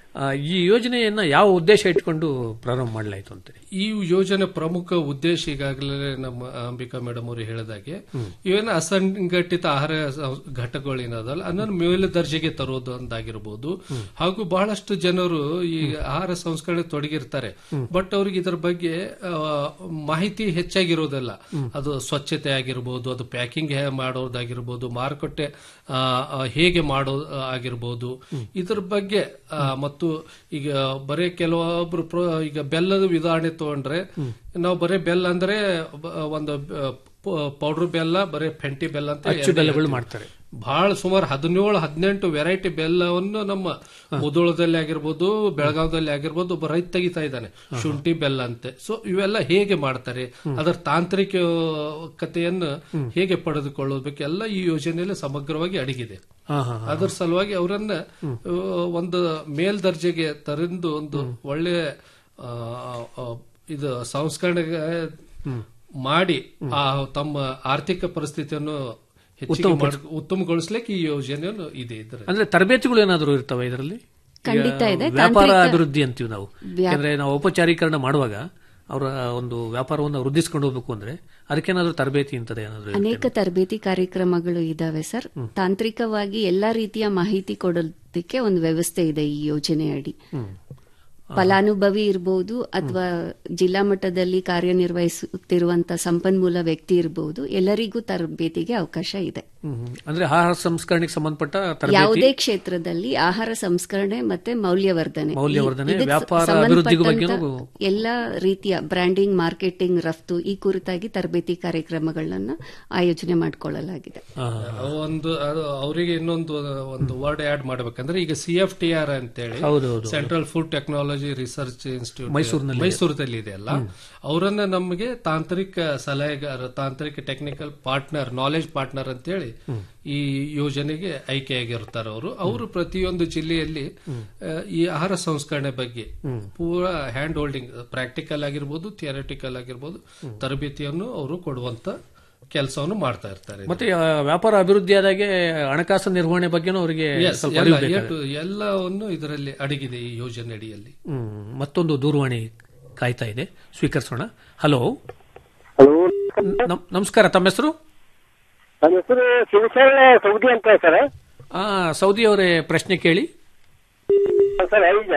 ಆ, ಈ ಯೋಜನೆಯನ್ನ ಯಾವ ಉದ್ದೇಶ ಇಟ್ಕೊಂಡು ಪ್ರಾರಂಭ ಮಾಡಲಾಯಿತು ಅಂತೀರಿ ಈ ಯೋಜನೆ ಪ್ರಮುಖ ಉದ್ದೇಶ ಈಗಾಗಲೇ ನಮ್ಮ ಅಂಬಿಕಾ ಮೇಡಮ್ ಅವರು ಹೇಳಿದಾಗೆ ಇವೇನು ಅಸಂಘಟಿತ ಆಹಾರ ಸ- ಘಟಕಗಳು ಏನದಲ್ಲ ಅದನ್ನು ಮೇಲ್ದರ್ಜೆಗೆ ತರೋದು ಒಂದಾಗಿರ್ಬೋದು ಹಾಗೂ ಬಹಳಷ್ಟು ಜನರು ಈ ಆಹಾರ ಸಂಸ್ಕರಣೆ ತೊಡಗಿರ್ತಾರೆ ಬಟ್ ಅವ್ರಿಗೆ ಇದರ ಬಗ್ಗೆ ಆ, ಮಾಹಿತಿ ಹೆಚ್ಚಾಗಿರೋದಿಲ್ಲ ಅದು ಸ್ವಚ್ಛತೆ ಆಗಿರ್ಬೋದು ಅದು ಪ್ಯಾಕಿಂಗ್ ಮಾಡೋದಾಗಿರ್ಬೋದು ಮಾರುಕಟ್ಟೆ ಆ, ಆ, ಹೇಗೆ ಮಾಡೋ ಆ, ಆಗಿರ್ಬೋದು ಇದ್ರ ಬಗ್ಗೆ ಆ, ಮತ್ತು ಈಗ ಬರೀ ಕೆಲವೊಬ್ರು ಪ್ರೋ- ಈಗ ಬೆಲ್ಲದ ಉದಾಹರಣೆ ತಗೊಂಡ್ರೆ ನಾವು ಬರೀ ಬೆಲ್ಲ ಅಂದ್ರೆ ಬ- ಒಂದು ಪೌಡರ್ ಬೆಲ್ಲ ಬರೀ ಫೆಂಟಿ ಬೆಲ್ಲ ಅಂತ ಅಚ್ಚು ಬೆಲ್ಲಗಳು ಮಾಡ್ತಾರೆ ಬಹಳ ಸುಮಾರು ಹದಿನೇಳು ಹದಿನೆಂಟು ವೆರೈಟಿ ಬೆಲ್ಲವನ್ನು ನಮ್ಮ ಮುದೋಳದಲ್ಲಿ ಆಗಿರ್ಬೋದು ಬೆಳಗಾವದಲ್ಲಿ ಆಗಿರ್ಬೋದು ಒಬ್ಬ ರೈತ ತೆಗಿತಾ ಇದ್ದಾನೆ ಶುಂಠಿ ಬೆಲ್ಲ ಅಂತೆ ಸೊ ಇವೆಲ್ಲ ಹೇಗೆ ಮಾಡ್ತಾರೆ ಅದರ ತಾಂತ್ರಿಕತೆಯನ್ನು ಹೇಗೆ ಪಡೆದುಕೊಳ್ಳಬೇಕು ಎಲ್ಲ ಈ ಯೋಜನೆಯಲ್ಲಿ ಸಮಗ್ರವಾಗಿ ಅಡಗಿದೆ ಹಾ ಹಾ ಅದರ ಸಲುವಾಗಿ ಅವರನ್ನ ಆ, ಒಂದು ಮೇಲ್ದರ್ಜೆಗೆ ತರಂದು ಒಂದು ಒಳ್ಳೆ ಆ, ಆ, ಇದು ಸಂಸ್ಕರಣೆ ಮಾಡಿ ಆ ತಮ್ಮ ಆರ್ಥಿಕ ಪರಿಸ್ಥಿತಿಯನ್ನು ಹೆಚ್ಚಿಗೆ ಮಾಡ್- ಉತ್ತಮಗೊಳಿಸ್ಲಿಕ್ಕೆ ಈ ಯೋಜನೆಯನ್ನು ಇದೆ ಇದರ ಅಂದ್ರೆ ತರಬೇತಿಗಳು ಏನಾದರೂ ಇರ್ತವೆ ಇದರಲ್ಲಿ ಖಂಡಿತ ಈಗ ಇದೆ. ವ್ಯಾಪಾರ ತಾಂತ್ರಿಕ- ಅಭಿವೃದ್ಧಿ ಅಂತೀವಿ ನಾವು ಯಾಕಂದ್ರೆ ನಾವು ಔಪಚಾರೀಕರಣ ಮಾಡುವಾಗ ಅವರ ಒಂದು ವ್ಯಾಪಾರವನ್ನು ವೃದ್ಧಿಸ್ಕೊಂಡು ಹೋಗ್ಬೇಕು ಅಂದ್ರೆ ಅದಕ್ಕೇನಾದ್ರೂ ತರಬೇತಿ ಇಂಥದ್ದು ಏನಾದ್ರು ಅನೇಕ ತರಬೇತಿ ಕಾರ್ಯಕ್ರಮಗಳು ಇದಾವೆ ಸರ್ ತಾಂತ್ರಿಕವಾಗಿ ಎಲ್ಲಾ ರೀತಿಯ ಮಾಹಿತಿ ಕೊಡೋದಕ್ಕೆ ಒಂದು ವ್ಯವಸ್ಥೆ ಇದೆ ಈ ಯೋಜನೆ ಅಡಿ ಫಲಾನುಭವಿ ಇರಬಹುದು ಅಥವಾ ಜಿಲ್ಲಾ ಮಟ್ಟದಲ್ಲಿ ಕಾರ್ಯನಿರ್ವಹಿಸುತ್ತಿರುವಂತಹ ಸಂಪನ್ಮೂಲ ವ್ಯಕ್ತಿ ಇರಬಹುದು ಎಲ್ಲರಿಗೂ ತರಬೇತಿಗೆ ಅವಕಾಶ ಇದೆ ಹ್ಮ್, ಹ್ಮ್. ಅಂದ್ರೆ ಆಹಾರ ಸಂಸ್ಕರಣೆಗೆ ಸಂಬಂಧಪಟ್ಟ ತರಬೇತಿ ಯಾವುದೇ ಕ್ಷೇತ್ರದಲ್ಲಿ ಆಹಾರ ಸಂಸ್ಕರಣೆ ಮತ್ತೆ ಮೌಲ್ಯವರ್ಧನೆ ಮೌಲ್ಯವರ್ಧನೆ, ಈ- ಇದಕ್ಕೆ ವ್ಯಾಪಾರ ಸಂಬಂಧಪಟ್ಟಂತ ಅಭಿವೃದ್ಧಿಗೂ ಬಗ್ಗೆನೂ ಎಲ್ಲಾ ರೀತಿಯ ಬ್ರ್ಯಾಂಡಿಂಗ್ ಮಾರ್ಕೆಟಿಂಗ್ ರಫ್ತು ಈ ಕುರಿತಾಗಿ ತರಬೇತಿ ಕಾರ್ಯಕ್ರಮಗಳನ್ನ ಆಯೋಜನೆ ಮಾಡಿಕೊಳ್ಳಲಾಗಿದೆ ಒಂದು ಅದು ಅವರಿಗೆ ಇನ್ನೊಂದು ಒಂದು ವರ್ಡ್ ಆಡ್ ಮಾಡ್ಬೇಕಂದ್ರೆ ಈಗ ಸಿ ಎಫ್ ಟಿ ಆರ್ ಅಂತೇಳಿ ಹೌದು, ಹೌದು. Central food technology research institute ಮೈಸೂರಿನಲ್ಲಿ ಮೈಸೂರದಲ್ಲಿ ಇದೆ ಅಲ್ಲ ಅವರನ್ನ ನಮಗೆ ತಾಂತ್ರಿಕ ಸಲಹೆಗಾರ ತಾಂತ್ರಿಕ ಟೆಕ್ನಿಕಲ್ ಪಾರ್ಟ್ನರ್ ನಾಲೆಜ್ ಪಾರ್ಟ್ನರ್ ಅಂತೇಳಿ ಈ ಯೋಜನೆಗೆ ಆಯ್ಕೆಯಾಗಿರ್ತಾರೆ ಅವರು ಅವರು ಪ್ರತಿಯೊಂದು ಜಿಲ್ಲೆಯಲ್ಲಿ ಆ, ಈ ಆಹಾರ ಸಂಸ್ಕರಣೆ ಬಗ್ಗೆ ಪೂರಾ ಹ್ಯಾಂಡ್ ಹೋಲ್ಡಿಂಗ್ ಪ್ರಾಕ್ಟಿಕಲ್ ಆಗಿರ್ಬೋದು ಥಿಯರಿಟಿಕಲ್ ಆಗಿರ್ಬೋದು ತರಬೇತಿಯನ್ನು ಅವರು ಕೊಡುವಂತ ಕೆಲಸವನ್ನು ಮಾಡ್ತಾ ಇರ್ತಾರೆ ಮತ್ತೆ ಆ, ವ್ಯಾಪಾರ ಅಭಿವೃದ್ಧಿ ಆದಾಗೆ ಹಣಕಾಸು ನಿರ್ವಹಣೆ ಬಗ್ಗೆನೂ ಅವರಿಗೆ Yes, ಸ್ವಲ್ಪ ಎಲ್ಲ ಅರಿವು A ಬೇಕಾಗುತ್ತೆ. to- ಎಲ್ಲವನ್ನು ಇದರಲ್ಲಿ ಅಡಗಿದೆ ಈ ಯೋಜನೆ ಅಡಿಯಲ್ಲಿ ಹ್ಮ್ ಮತ್ತೊಂದು ದೂರವಾಣಿ ಕಾಯ್ತಾ ಇದೆ ಸ್ವೀಕರಿಸೋಣ ಹಲೋ ಹಲೋ ನಮ್- ನಮಸ್ಕಾರ ತಮ್ಮ ಹೆಸರು ನನ್ನ ಹೆಸರು ಶಿವಶರಣ ಸೌದಿ ಅಂತ ಸರ್ ಆ ಸೌದಿ ಅವರೇ ಪ್ರಶ್ನೆ ಕೇಳಿ ಸರ್ ಈಗ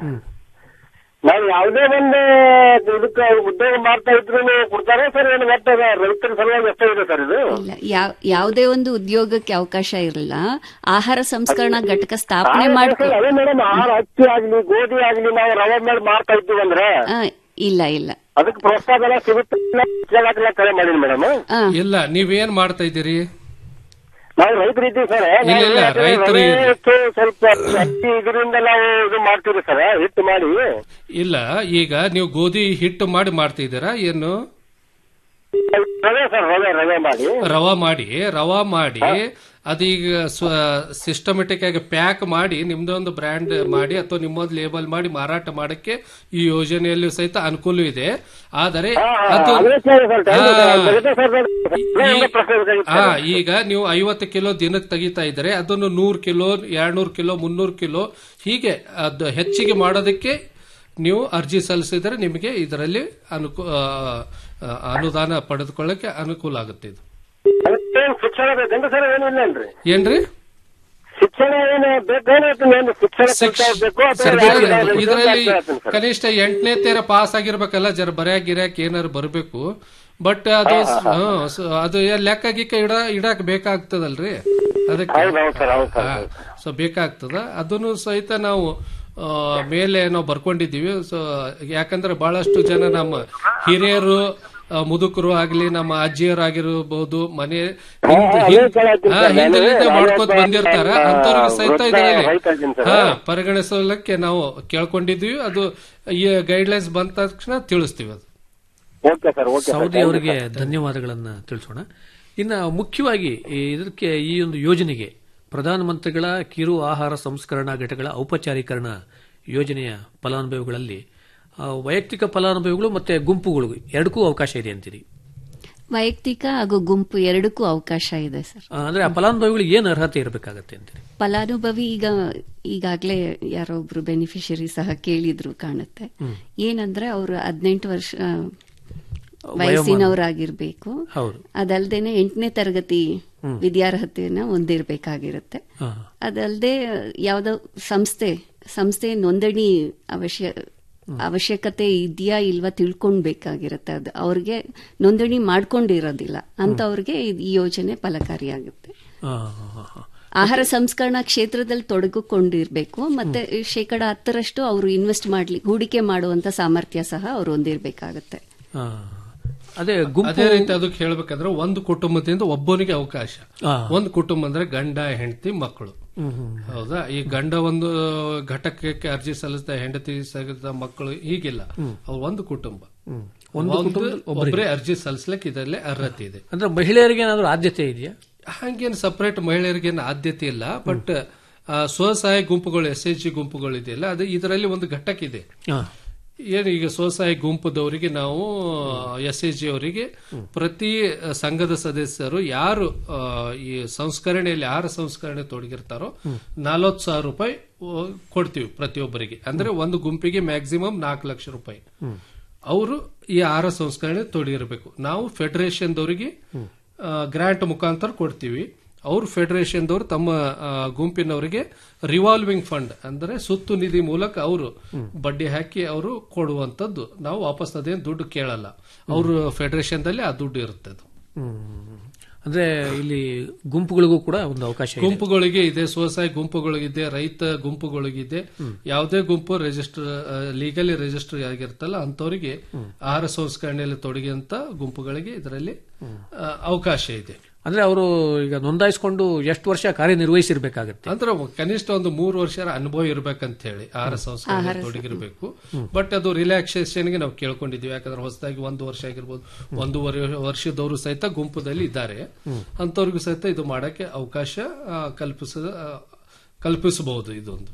ನಾವು ಯಾವುದೇ ಒಂದು ಇದಕ್ಕೆ ಉದ್ಯೋಗ ಮಾಡ್ತಾ ಇದ್ರು ಕೊಡ್ತಾರೆ ಸರ್ ಏನು ಒಟ್ಟು ರೈತರ ಸಲುವಾಗಿ ಎಷ್ಟೇ ಇದೆ ಸರ್ ಇದು ಇಲ್ಲ ಯಾವ- ಯಾವುದೇ ಒಂದು ಉದ್ಯೋಗಕ್ಕೆ ಅವಕಾಶ ಇರಲ್ಲ ಆಹಾರ ಸಂಸ್ಕರಣಾ ಘಟಕ ಸ್ಥಾಪನೆ ಮಾಡ್ಕೊ ಸರ್, ಅದೇ ಮೇಡಮ್ ಆಹಾರ ಅಕ್ಕಿ ಆಗ್ಲಿ ಗೋಧಿ ಆಗ್ಲಿ ನಾವು ರವೆ ಮೇಲೆ ಮಾಡ್ತಾ ಇದ್ದೀವಿ ಅಂದ್ರೆ ಆ, ಇಲ್ಲ ಇಲ್ಲ ಅದಕ್ಕೆ ಪ್ರೋತ್ಸಾಹ ಎಲ್ಲ ಸಿಗುತ್ತೆ ಕೇಳಕ್ಕೆಲ್ಲ ಕರೆ ಮಾಡೀನಿ ಮೇಡಮ್ ಆ, ಇಲ್ಲ ನೀವೇನ್ ಮಾಡ್ತಾ ಇದ್ದೀರಿ ನಾವು ರೈತರು ಇದ್ದೀವಿ ಸರ್ ಇಲ್ಲ, ಇಲ್ಲ, ರೈತರು ಇರ್ಲಿ. ಸ್ವಲ್ಪ ಅಕ್ಕಿ ಇದರಿಂದ ನಾವು ಇದು ಮಾಡ್ತೀವಿ ಸರ್ ಹಿಟ್ಟು ಮಾಡಿ ಇಲ್ಲ ಈಗ ನೀವು ಗೋಧಿ ಹಿಟ್ಟು ಮಾಡಿ ಮಾಡ್ತಾ ಇದ್ದೀರಾ ಏನು ರವೆ ಸರ್ ರವೆ ರವೆ ಮಾಡಿ ರವಾ ಮಾಡಿ ರವಾ ಮಾಡಿ ಅದೀಗ ಸಿಸ್ಟಮೆಟಿಕ್ ಆಗಿ ಪ್ಯಾಕ್ ಮಾಡಿ ನಿಮ್ದೊಂದು ಬ್ರ್ಯಾಂಡ್ ಮಾಡಿ ಅಥವಾ ನಿಮ್ಮೊಂದು ಲೇಬಲ್ ಮಾಡಿ ಮಾರಾಟ ಮಾಡಕ್ಕೆ ಈ ಯೋಜನೆಯಲ್ಲೂ ಸಹಿತ ಅನುಕೂಲ ಇದೆ ಆದರೆ ಅದು ಅದೇ sir sir thank you sir. ಹಾ. ಜಗದೀಶ್ ಸರ್ ನೋಡಿ. ಈ- ಒಂದು ಪ್ರಶ್ನೆ ಬೇಕಾಗಿತ್ತು ಹಾ ಸರ್. ಈಗ ನೀವು ಐವತ್ತು ಕಿಲೋ ದಿನಕ್ಕೆ ತೆಗಿತಾ ಇದ್ರೆ ಅದನ್ನು ನೂರು ಕಿಲೋ ಎರಡ್ನೂರು ಕಿಲೋ ಮುನ್ನೂರು ಕಿಲೋ ಹೀಗೆ ಅದು ಹೆಚ್ಚಿಗೆ ಮಾಡೋದಕ್ಕೆ ನೀವು ಅರ್ಜಿ ಸಲ್ಲಿಸಿದ್ರೆ ನಿಮಗೆ ಇದರಲ್ಲಿ ಅನುಕೂ ಆ, ಆ, ಅನುದಾನ ಪಡೆದುಕೊಳ್ಳಕ್ಕೆ ಅನುಕೂಲ ಆಗುತ್ತೆ ಇದು ಅದಕ್ಕೇನ್ ಶಿಕ್ಷಣ ಬೇಕಂದ್ರೆ ಸರ್ ಏನಿಲ್ಲ ಅಲ್ರಿ ಏನ್ರಿ ಶಿಕ್ಷಣ ಏನು ಬೇಕೇನಾಯ್ತು ಏನು ಶಿಕ್ಷಣ ಶಿಕ್ಷ- ಕಲ್ತಾ ಇರ್ಬೇಕು ಅಥವಾ ಸರ್, ಯಾವ- ಇದರಲ್ಲಿ- ಯಾವ- ಇದರಲ್ಲಿ ಅಂತ ಹೇಳ್ತೀನಿ ಸರ್. ಕನಿಷ್ಠ ಎಂಟನೇ ತೇರ ಪಾಸ್ ಆಗಿರ್ಬೇಕಲ್ಲ ಜರ ಬರ್ಯಾಕ್ ಗಿರ್ಯಾಕ್ ಏನಾರು ಬರಬೇಕು ಬಟ್ ಅದು ಹ್ಮ್, ಸೊ ಅದು ಏನ್ ಲೆಕ್ಕ ಗಿಕ್ಕ ಇಡ ಇಡಕ್ ಬೇಕಾಗ್ತದಲ್ರಿ ಅದಕ್ಕೆ ಹೌದು ಹೌದು ಸರ್ ಹೌದು ಸರ್ ಸೊ ಬೇಕಾಗ್ತದ ಅದನ್ನು ಸಹಿತ ನಾವು ಆ, ಮೇಲೆ ನಾವು ಬರ್ಕೊಂಡಿದ್ದೀವಿ ಸೊ ಯಾಕಂದ್ರೆ ಬಹಳಷ್ಟು ಜನ ನಮ್ಮ ಹಿರಿಯರು ಆ, ಮುದುಕರು ಆಗ್ಲಿ ನಮ್ಮ ಅಜ್ಜಿಯರು ಆಗಿರಬಹುದು ಮನೆ ಹಿಂದ್- ಅದೇ ಹಿಂದ್- ಕೇಳತ್ತೀನಿ ಹಾ, ಸರ್ ನಾನು. ಹಿಂದಿನಿಂದ ನಾನು ಮಾಡ್ಕೋತ ಒಬ್ಬ, ಬಂದಿರ್ತಾರ ಆ, ಅಂತವ್ರಿಗೆ ಸಹಿತ ವೃದ್ಧ ಇದರಲ್ಲಿ ರೈತ ಇದ್ದೀನಿ ಸರ್. ಹಾ ಪರಿಗಣಿಸಲಿಕ್ಕೆ ನಾವು ಕೇಳ್ಕೊಂಡಿದ್ದೀವಿ ಅದು ಈ ಗೈಡ್ಲೈನ್ಸ್ ಬಂದ ತಕ್ಷಣ ತಿಳಿಸ್ತೀವಿ ಅದು okay sir okay sir Saudi ಅವರಿಗೆ ಧನ್ಯವಾದಗಳನ್ನ ತಿಳಿಸೋಣ ಇನ್ನು ಮುಖ್ಯವಾಗಿ ಈ ಇದಕ್ಕೆ ಈ ಒಂದು ಯೋಜನೆಗೆ ಪ್ರಧಾನಮಂತ್ರಿಗಳ ಕಿರು ಆಹಾರ ಸಂಸ್ಕರಣಾ ಘಟಕಗಳ ಔಪಚಾರೀಕರಣ ಯೋಜನೆಯ ಫಲಾನುಭವಿಗಳಲ್ಲಿ ಆ, ವೈಯಕ್ತಿಕ ಫಲಾನುಭವಿಗಳು ಮತ್ತೆ ಗುಂಪುಗಳು ಎರಡಕ್ಕೂ ಅವಕಾಶ ಇದೆ ಅಂತೀರಿ ವೈಯಕ್ತಿಕ ಹಾಗೂ ಗುಂಪು ಎರಡಕ್ಕೂ ಅವಕಾಶ ಇದೆ ಸರ್ ಆ, ಅಂದ್ರೆ ಆ ಫಲಾನುಭವಿಗಳಿಗೆ ಏನು ಅರ್ಹತೆ ಇರಬೇಕಾಗತ್ತೆ ಅಂತೀರಿ ಫಲಾನುಭವಿ ಈಗ ಈಗಾಗಲೇ ಯಾರೊಬ್ರು ಬೆನಿಫಿಷರಿ ಸಹ ಕೇಳಿದ್ರು ಕಾಣುತ್ತೆ ಏನಂದ್ರೆ ಅವರು ಹದಿನೆಂಟು ವರ್ಷ ಆ, ವಯಸ್ಸಿನವರಾಗಿರ್ಬೇಕು ಹೌದು ಅದಲ್ದೇನೆ ಎಂಟನೇ ತರಗತಿ ವಿದ್ಯಾರ್ಹತೆಯನ್ನ ಹೊಂದಿರಬೇಕಾಗಿರುತ್ತೆ ಹಾ. ಅದಲ್ಲದೆ ಯಾವ್ದೋ ಸಂಸ್ಥೆ ಸಂಸ್ಥೆ ನೋಂದಣಿ ಅವಶ್ಯ ಅವಶ್ಯಕತೆ ಇದೆಯಾ ಇಲ್ವಾ ತಿಳ್ಕೊಳ್ಬೇಕಾಗಿರುತ್ತೆ ಅದು ಅವ್ರಿಗೆ ನೋಂದಣಿ ಮಾಡ್ಕೊಂಡಿರೋದಿಲ್ಲ ಅಂತವ್ರಿಗೆ ಇದ್- ಈ ಯೋಜನೆ ಫಲಕಾರಿಯಾಗುತ್ತೆ ಆ, ಹಾ, ಹಾ, ಹಾ. ಆಹಾರ ಸಂಸ್ಕರಣಾ ಕ್ಷೇತ್ರದಲ್ಲಿ ತೊಡಗಿಕೊಂಡಿರ್ಬೇಕು ಮತ್ತೆ ಶೇಕಡ ಹತ್ತರಷ್ಟು ಅವರು ಇನ್ವೆಸ್ಟ್ ಮಾಡ್ಲಿ ಹೂಡಿಕೆ ಮಾಡುವಂತ ಸಾಮರ್ಥ್ಯ ಸಹ ಅವ್ರು ಹೊಂದಿರಬೇಕಾಗುತ್ತೆ ಆ, ಅದೇ ಗುಂಪು ಅದೇ ರೀತಿ ಅದಕ್ಕೆ ಹೇಳ್ಬೇಕಂದ್ರೆ ಒಂದು ಕುಟುಂಬದಿಂದ ಒಬ್ಬನಿಗೆ ಅವಕಾಶ ಆ. ಒಂದು ಕುಟುಂಬ ಅಂದ್ರೆ ಗಂಡ ಹೆಂಡತಿ ಮಕ್ಕಳು ಹ್ಮ್, ಹ್ಮ್. ಹೌದಾ ಈ ಗಂಡ ಒಂದು ಘಟಕಕ್ಕೆ ಅರ್ಜಿ ಸಲ್ಲಿಸಿದ ಹೆಂಡತಿ ಸಲ್ಲಿಸಿದ ಮಕ್ಕಳು ಹೀಗಿಲ್ಲ ಅವ್ರು ಒಂದು ಕುಟುಂಬ ಹ್ಮ್. ಒಂದು ಒಬ್ಬರೇ ಅರ್ಜಿ ಸಲ್ಲಿಸ್ಲಿಕ್ಕೆ ಇದರಲ್ಲಿ ಅರ್ಹತೆ ಇದೆ ಅಂದ್ರೆ ಮಹಿಳೆಯರಿಗೆ ಏನಾದ್ರು ಆದ್ಯತೆ ಇದೆಯಾ ಹಂಗೇನು ಸಪರೇಟ್ ಮಹಿಳೆಯರಿಗೇನು ಆದ್ಯತೆ ಇಲ್ಲ ಬಟ್ ಸ್ವಸಹಾಯ ಗುಂಪುಗಳು ಎಸ್ ಎಚ್ ಜಿ ಗುಂಪುಗಳು ಇದೆಯಲ್ಲ ಅದು ಇದರಲ್ಲಿ ಒಂದು ಘಟಕ ಇದೆ ಆ, ಏನು ಈಗ ಸ್ವಸಹಾಯ ಗುಂಪುದವರಿಗೆ ನಾವು ಎಸ್ ಎಚ್ ಜಿ ಅವರಿಗೆ ಪ್ರತಿ ಸಂಘದ ಸದಸ್ಯರು ಯಾರು ಆ, ಈ ಸಂಸ್ಕರಣೆಯಲ್ಲಿ ಆಹಾರ ಸಂಸ್ಕರಣೆ ತೊಡಗಿರ್ತಾರೋ ನಲವತ್ತು ಸಾವಿರ ರೂಪಾಯಿ ಆ, ಕೊಡ್ತೀವಿ ಪ್ರತಿಯೊಬ್ಬರಿಗೆ ಅಂದ್ರೆ ಒಂದು ಗುಂಪಿಗೆ ಮ್ಯಾಕ್ಸಿಮಮ್ ನಾಲ್ಕು ಲಕ್ಷ ರೂಪಾಯಿ ಅವರು ಈ ಆಹಾರ ಸಂಸ್ಕರಣೆ ತೊಡಗಿರಬೇಕು ನಾವು ಫೆಡರೇಷನ್ದವರಿಗೆ ಗ್ರಾಂಟ್ ಮುಖಾಂತರ ಕೊಡ್ತೀವಿ ಅವ್ರು ಫೆಡರೇಷನ್ದವರು ತಮ್ಮ ಆ, ಗುಂಪಿನವರಿಗೆ ರಿವಾಲ್ವಿಂಗ್ ಫಂಡ್ ಅಂದ್ರೆ ಸುತ್ತು ನಿಧಿ ಮೂಲಕ ಅವರು ಬಡ್ಡಿ ಹಾಕಿ ಅವರು ಕೊಡುವಂತದ್ದು ನಾವು ವಾಪಸ್ ಅದೇನು ದುಡ್ಡು ಕೇಳಲ್ಲ ಅವರು ಫೆಡರೇಷನ್ದಲ್ಲಿ ಆ ದುಡ್ಡು ಇರುತ್ತೆ ಅದು ಹ್ಮ್. ಅಂದ್ರೆ ಇಲ್ಲಿ ಗುಂಪುಗಳಿಗೂ ಕೂಡ ಒಂದು ಅವಕಾಶ ಇದೆ ಗುಂಪುಗಳಿಗೆ ಇದೆ ಸ್ವಸಹಾಯ ಗುಂಪುಗಳಿಗಿದೆ ರೈತ ಗುಂಪುಗಳಿಗಿದೆ ಯಾವುದೇ ಗುಂಪು ರಿಜಿಸ್ಟರ್ ಲೀಗಲಿ ರಿಜಿಸ್ಟರ್ ಆಗಿರುತ್ತಲ್ಲ ಅಂತವರಿಗೆ ಆಹಾರ ಸಂಸ್ಕರಣೆಯಲ್ಲಿ ತೊಡಗಿದಂತ ಗುಂಪುಗಳಿಗೆ ಇದರಲ್ಲಿ ಆ, ಅವಕಾಶ ಇದೆ ಅಂದ್ರೆ ಅವರು ಈಗ ನೋಂದಾಯಿಸಿಕೊಂಡು ಎಷ್ಟು ವರ್ಷ ಕಾರ್ಯನಿರ್ವಹಿಸಿರ್ಬೇಕಾಗತ್ತೆ ಅಂದ್ರೆ ಕನಿಷ್ಠ ಒಂದು ಮೂರು ವರ್ಷ ಅನುಭವ ಇರ್ಬೇಕಂತ ಹೇಳಿ ಆಹಾರ ಸಂಸ್ಕರಣೆ ತೊಡಗಿರ್ಬೇಕು ಬಟ್ ಅದು ರಿಲ್ಯಾಕ್ಸೇಷನ್ ಗೆ ನಾವು ಕೇಳ್ಕೊಂಡಿದ್ವಿ ಯಾಕಂದ್ರೆ ಹೊಸದಾಗಿ ಒಂದು ವರ್ಷ ಆಗಿರ್ಬೋದು ಒಂದೂವರೆ ವರ್ಷದವರು ಸಹಿತ ಗುಂಪದಲ್ಲಿ ಇದ್ದಾರೆ ಅಂತವ್ರಿಗೂ ಸಹಿತ ಇದು ಮಾಡಕ್ಕೆ ಅವಕಾಶ ಆ, ಕಲ್ಪಿಸ ಆ, ಕಲ್ಪಿಸಬಹುದು ಇದೊಂದು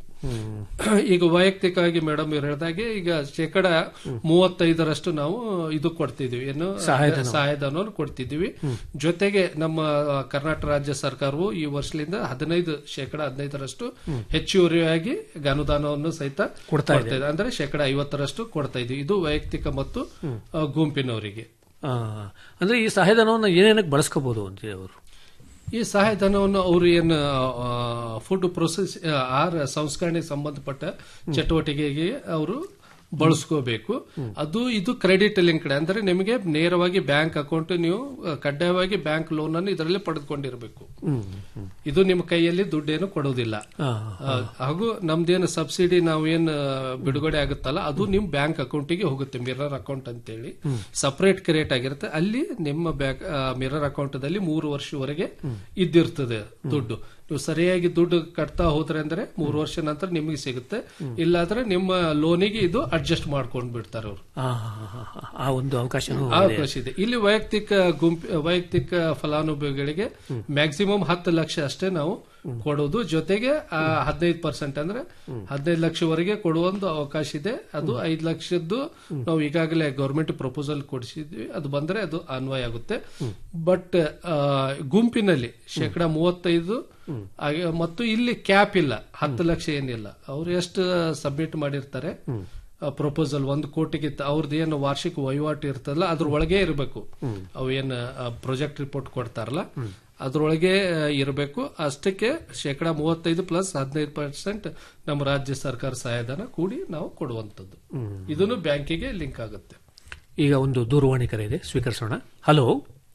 ಈಗ ವೈಯಕ್ತಿಕವಾಗಿ ಮೇಡಮ್ ಇವ್ರು ಹೇಳ್ದಾಗೆ ಈಗ ಶೇಕಡ ಮೂವತ್ತೈದರಷ್ಟು ನಾವು ಇದು ಕೊಡ್ತಿದೀವಿ ಏನು ಸಹಾಯಧನವನ್ನು ಕೊಡ್ತಿದ್ದೀವಿ ಜೊತೆಗೆ ನಮ್ಮ ಆ, ಕರ್ನಾಟಕ ರಾಜ್ಯ ಸರ್ಕಾರವು ಈ ವರ್ಷದಿಂದ ಹದಿನೈದು ಶೇಕಡ ಹದಿನೈದರಷ್ಟು ಹೆಚ್ಚುವರಿಯಾಗಿ ಅನುದಾನವನ್ನು ಸಹಿತ ಕೊಡ್ತಾ ಇದೆ ಅಂದ್ರೆ ಶೇಕಡ ಐವತ್ತರಷ್ಟು ಕೊಡ್ತಾ ಇದೀವಿ ಇದು ವೈಯಕ್ತಿಕ ಮತ್ತು ಆ, ಗುಂಪಿನವರಿಗೆ ಆ, ಅಂದ್ರೆ ಈ ಸಹಾಯಧನವನ್ನು ಏನೇನಕ್ಕೆ ಬಳಸ್ಕೋಬಹುದು ಅಂತ ಅವರು ಈ ಸಹಾಯಧನವನ್ನು ಅವರು ಏನು ಫುಡ್ ಪ್ರೊಸೆಸ್ ಆಹಾರ ಸಂಸ್ಕರಣೆಗೆ ಸಂಬಂಧಪಟ್ಟ ಚಟುವಟಿಕೆಗೆ ಅವರು ಬಳಸ್ಕೋಬೇಕು ಅದು ಇದು ಕ್ರೆಡಿಟ್ ಲಿಂಕ್ಡ್ ಅಂದ್ರೆ ನಿಮಗೆ ನೇರವಾಗಿ ಬ್ಯಾಂಕ್ ಅಕೌಂಟ್ ನೀವು ಆ, ಕಡ್ಡಾಯವಾಗಿ ಬ್ಯಾಂಕ್ ಲೋನ್ ಅನ್ನು ಇದರಲ್ಲಿ ಪಡೆದುಕೊಂಡಿರಬೇಕು ಇದು ನಿಮ್ಮ ಕೈಯಲ್ಲಿ ದುಡ್ಡೇನು ಕೊಡೋದಿಲ್ಲ ಆ, ಹಾಗೂ ನಮ್ದೇನು ಸಬ್ಸಿಡಿ ನಾವು ಏನ್ ಬಿಡುಗಡೆ ಆಗುತ್ತಲ್ಲ ಅದು ನಿಮ್ ಬ್ಯಾಂಕ್ ಅಕೌಂಟಿಗೆ ಹೋಗುತ್ತೆ ಮಿರರ್ ಅಕೌಂಟ್ ಅಂತೇಳಿ ಸಪರೇಟ್ ಕ್ರಿಯೇಟ್ ಆಗಿರುತ್ತೆ ಅಲ್ಲಿ ನಿಮ್ಮ ಬ್ಯಾಂಕ್ ಮಿರರ್ ಅಕೌಂಟದಲ್ಲಿ ಮೂರು ವರ್ಷವರೆಗೆ ಇದ್ದಿರ್ತದೆ ದುಡ್ಡು ನೀವು ಸರಿಯಾಗಿ ದುಡ್ಡು ಕಟ್ತಾ ಹೋದ್ರೆ ಅಂದ್ರೆ ಮೂರು ವರ್ಷ ನಂತರ ನಿಮಗೆ ಸಿಗುತ್ತೆ ಇಲ್ಲಾದ್ರೆ ನಿಮ್ಮ ಲೋನಿಗೆ ಇದು ಅಡ್ಜಸ್ಟ್ ಮಾಡ್ಕೊಂಡು ಬಿಡ್ತಾರೆ ಅವರು ಆ, ಆ, ಆ, ಆ, ಆ ಒಂದು ಅವಕಾಶನೂ ಅವಕಾಶ ಇದೆ ಇಲ್ಲಿ ವೈಯಕ್ತಿಕ ಗುಂಪು ವೈಯಕ್ತಿಕ ಫಲಾನುಭವಿಗಳಿಗೆ ಮ್ಯಾಕ್ಸಿಮಮ್ ಹತ್ತು ಲಕ್ಷ ಅಷ್ಟೇ ನಾವು ಕೊಡೋದು ಜೊತೆಗೆ ಹದಿನೈದು ಪರ್ಸೆಂಟ್ ಅಂದ್ರೆ ಹದಿನೈದು ಲಕ್ಷವರೆಗೆ ಕೊಡುವಂತ ಅವಕಾಶ ಇದೆ ಅದು ಐದು ಲಕ್ಷದ್ದು ನಾವು ಈಗಾಗಲೇ ಗೌರ್ಮೆಂಟ್ ಪ್ರಪೋಸಲ್ ಕೊಡಿಸಿದ್ವಿ ಅದು ಬಂದ್ರೆ ಅದು ಅನ್ವಯ ಆಗುತ್ತೆ ಬಟ್ ಗುಂಪಿನಲ್ಲಿ ಶೇಕಡ ಮೂವತ್ತೈದು ಹಾಗೆ ಮತ್ತು ಇಲ್ಲಿ ಕ್ಯಾಪ್ ಇಲ್ಲ ಹತ್ತು ಲಕ್ಷ ಏನಿಲ್ಲ ಅವ್ರು ಎಷ್ಟು ಸಬ್ಮಿಟ್ ಮಾಡಿರ್ತಾರೆ ಪ್ರಪೋಸಲ್ ಒಂದು ಕೋಟಿಗೆ ಅವ್ರದ್ದು ಏನು ವಾರ್ಷಿಕ ವಹಿವಾಟು ಇರ್ತದಲ್ಲ ಅದ್ರ ಒಳಗೆ ಇರಬೇಕು ಅವು ಏನು ಪ್ರಾಜೆಕ್ಟ್ ರಿಪೋರ್ಟ್ ಕೊಡ್ತಾರಲ್ಲ ಅದ್ರೊಳಗೆ ಇರಬೇಕು ಅಷ್ಟಕ್ಕೆ ಶೇಕಡ ಮೂವತ್ತೈದು ಪ್ಲಸ್ ಹದಿನೈದು ಪರ್ಸೆಂಟ್ ನಮ್ಮ ರಾಜ್ಯ ಸರ್ಕಾರ ಸಹಾಯಧನ ಕೂಡಿ ನಾವು ಕೊಡುವಂತದ್ದು ಇದನ್ನು ಬ್ಯಾಂಕಿಗೆ ಲಿಂಕ್ ಆಗುತ್ತೆ ಈಗ ಒಂದು ದೂರವಾಣಿ ಕರೆ ಇದೆ ಸ್ವೀಕರಿಸೋಣ ಹಲೋ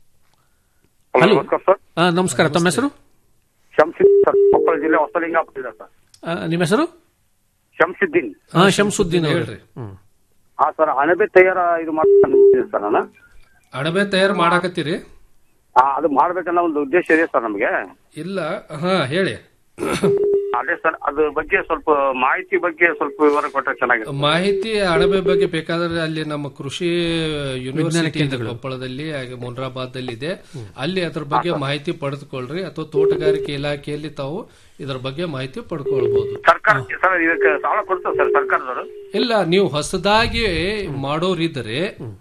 ಹಲೋ ನಮಸ್ಕಾರ ಸರ್ ಆ, ನಮಸ್ಕಾರ ತಮ್ಮ ಹೆಸರು ಶಂಸಿದ್ ಸರ್ ಕೊಪ್ಪಳ ಜಿಲ್ಲೆ ಹೊಸಲಿಂಗಾಪುರ ಇದೆ ಸರ್ ಆ, ನಿಮ್ಮ ಹೆಸರು ಶಂಸಿದ್ದೀನ್ ಹಾ ಶಂಸುದ್ದೀನ್ ಅವರು ಹೇಳ್ರಿ. ಹಾ ಸರ್ ಅಣಬೆ ತಯಾರ ಇದು ಮಾಡ್ತೀನಿ ಸರ್ ನಾನು ಅಣಬೆ ತಯಾರು ಮಾಡಾಕತ್ತೀರಿ ಹಾ ಅದು ಮಾಡ್ಬೇಕನ್ನೋ ಒಂದು ಉದ್ದೇಶ ಇದೆ ಸರ್ ನಮಗೆ ಇಲ್ಲ ಹಾ ಹೇಳಿ ಅದೇ ಸರ್ ಅದ್ರ ಬಗ್ಗೆ ಸ್ವಲ್ಪ ಮಾಹಿತಿ ಬಗ್ಗೆ ಸ್ವಲ್ಪ ವಿವರ ಕೊಟ್ಟರೆ ಚೆನ್ನಾಗಿರುತ್ತೆ ಮಾಹಿತಿ ಅಣಬೆ ಬಗ್ಗೆ ಬೇಕಾದ್ರೆ ಅಲ್ಲಿ ನಮ್ಮ ಕೃಷಿ ಯೂನಿವರ್ಸಿಟಿ ಇದೆ ಕೊಪ್ಪಳದಲ್ಲಿ ಹಾಗೆ ಮುನ್ರಾಬಾದ್ ಇದೆ ಅಲ್ಲಿ ಅದ್ರ ಬಗ್ಗೆ ಮಾಹಿತಿ ಪಡೆದುಕೊಳ್ಳ್ರಿ ಅಥವಾ ತೋಟಗಾರಿಕೆ ಇಲಾಖೆಯಲ್ಲಿ ತಾವು ಇದರ ಬಗ್ಗೆ ಮಾಹಿತಿ ಪಡ್ಕೊಳ್ಬಹುದು ಸರ್ಕಾರ ಸರ್ ಇದಕ್ಕೆ ಸಾಲ ಕೊಡ್ತಾರೆ ಸರ್ ಸರ್ಕಾರದವರು ಇಲ್ಲ ನೀವು ಹೊಸದಾಗಿ ಮಾಡೋರಿದ್ರೆ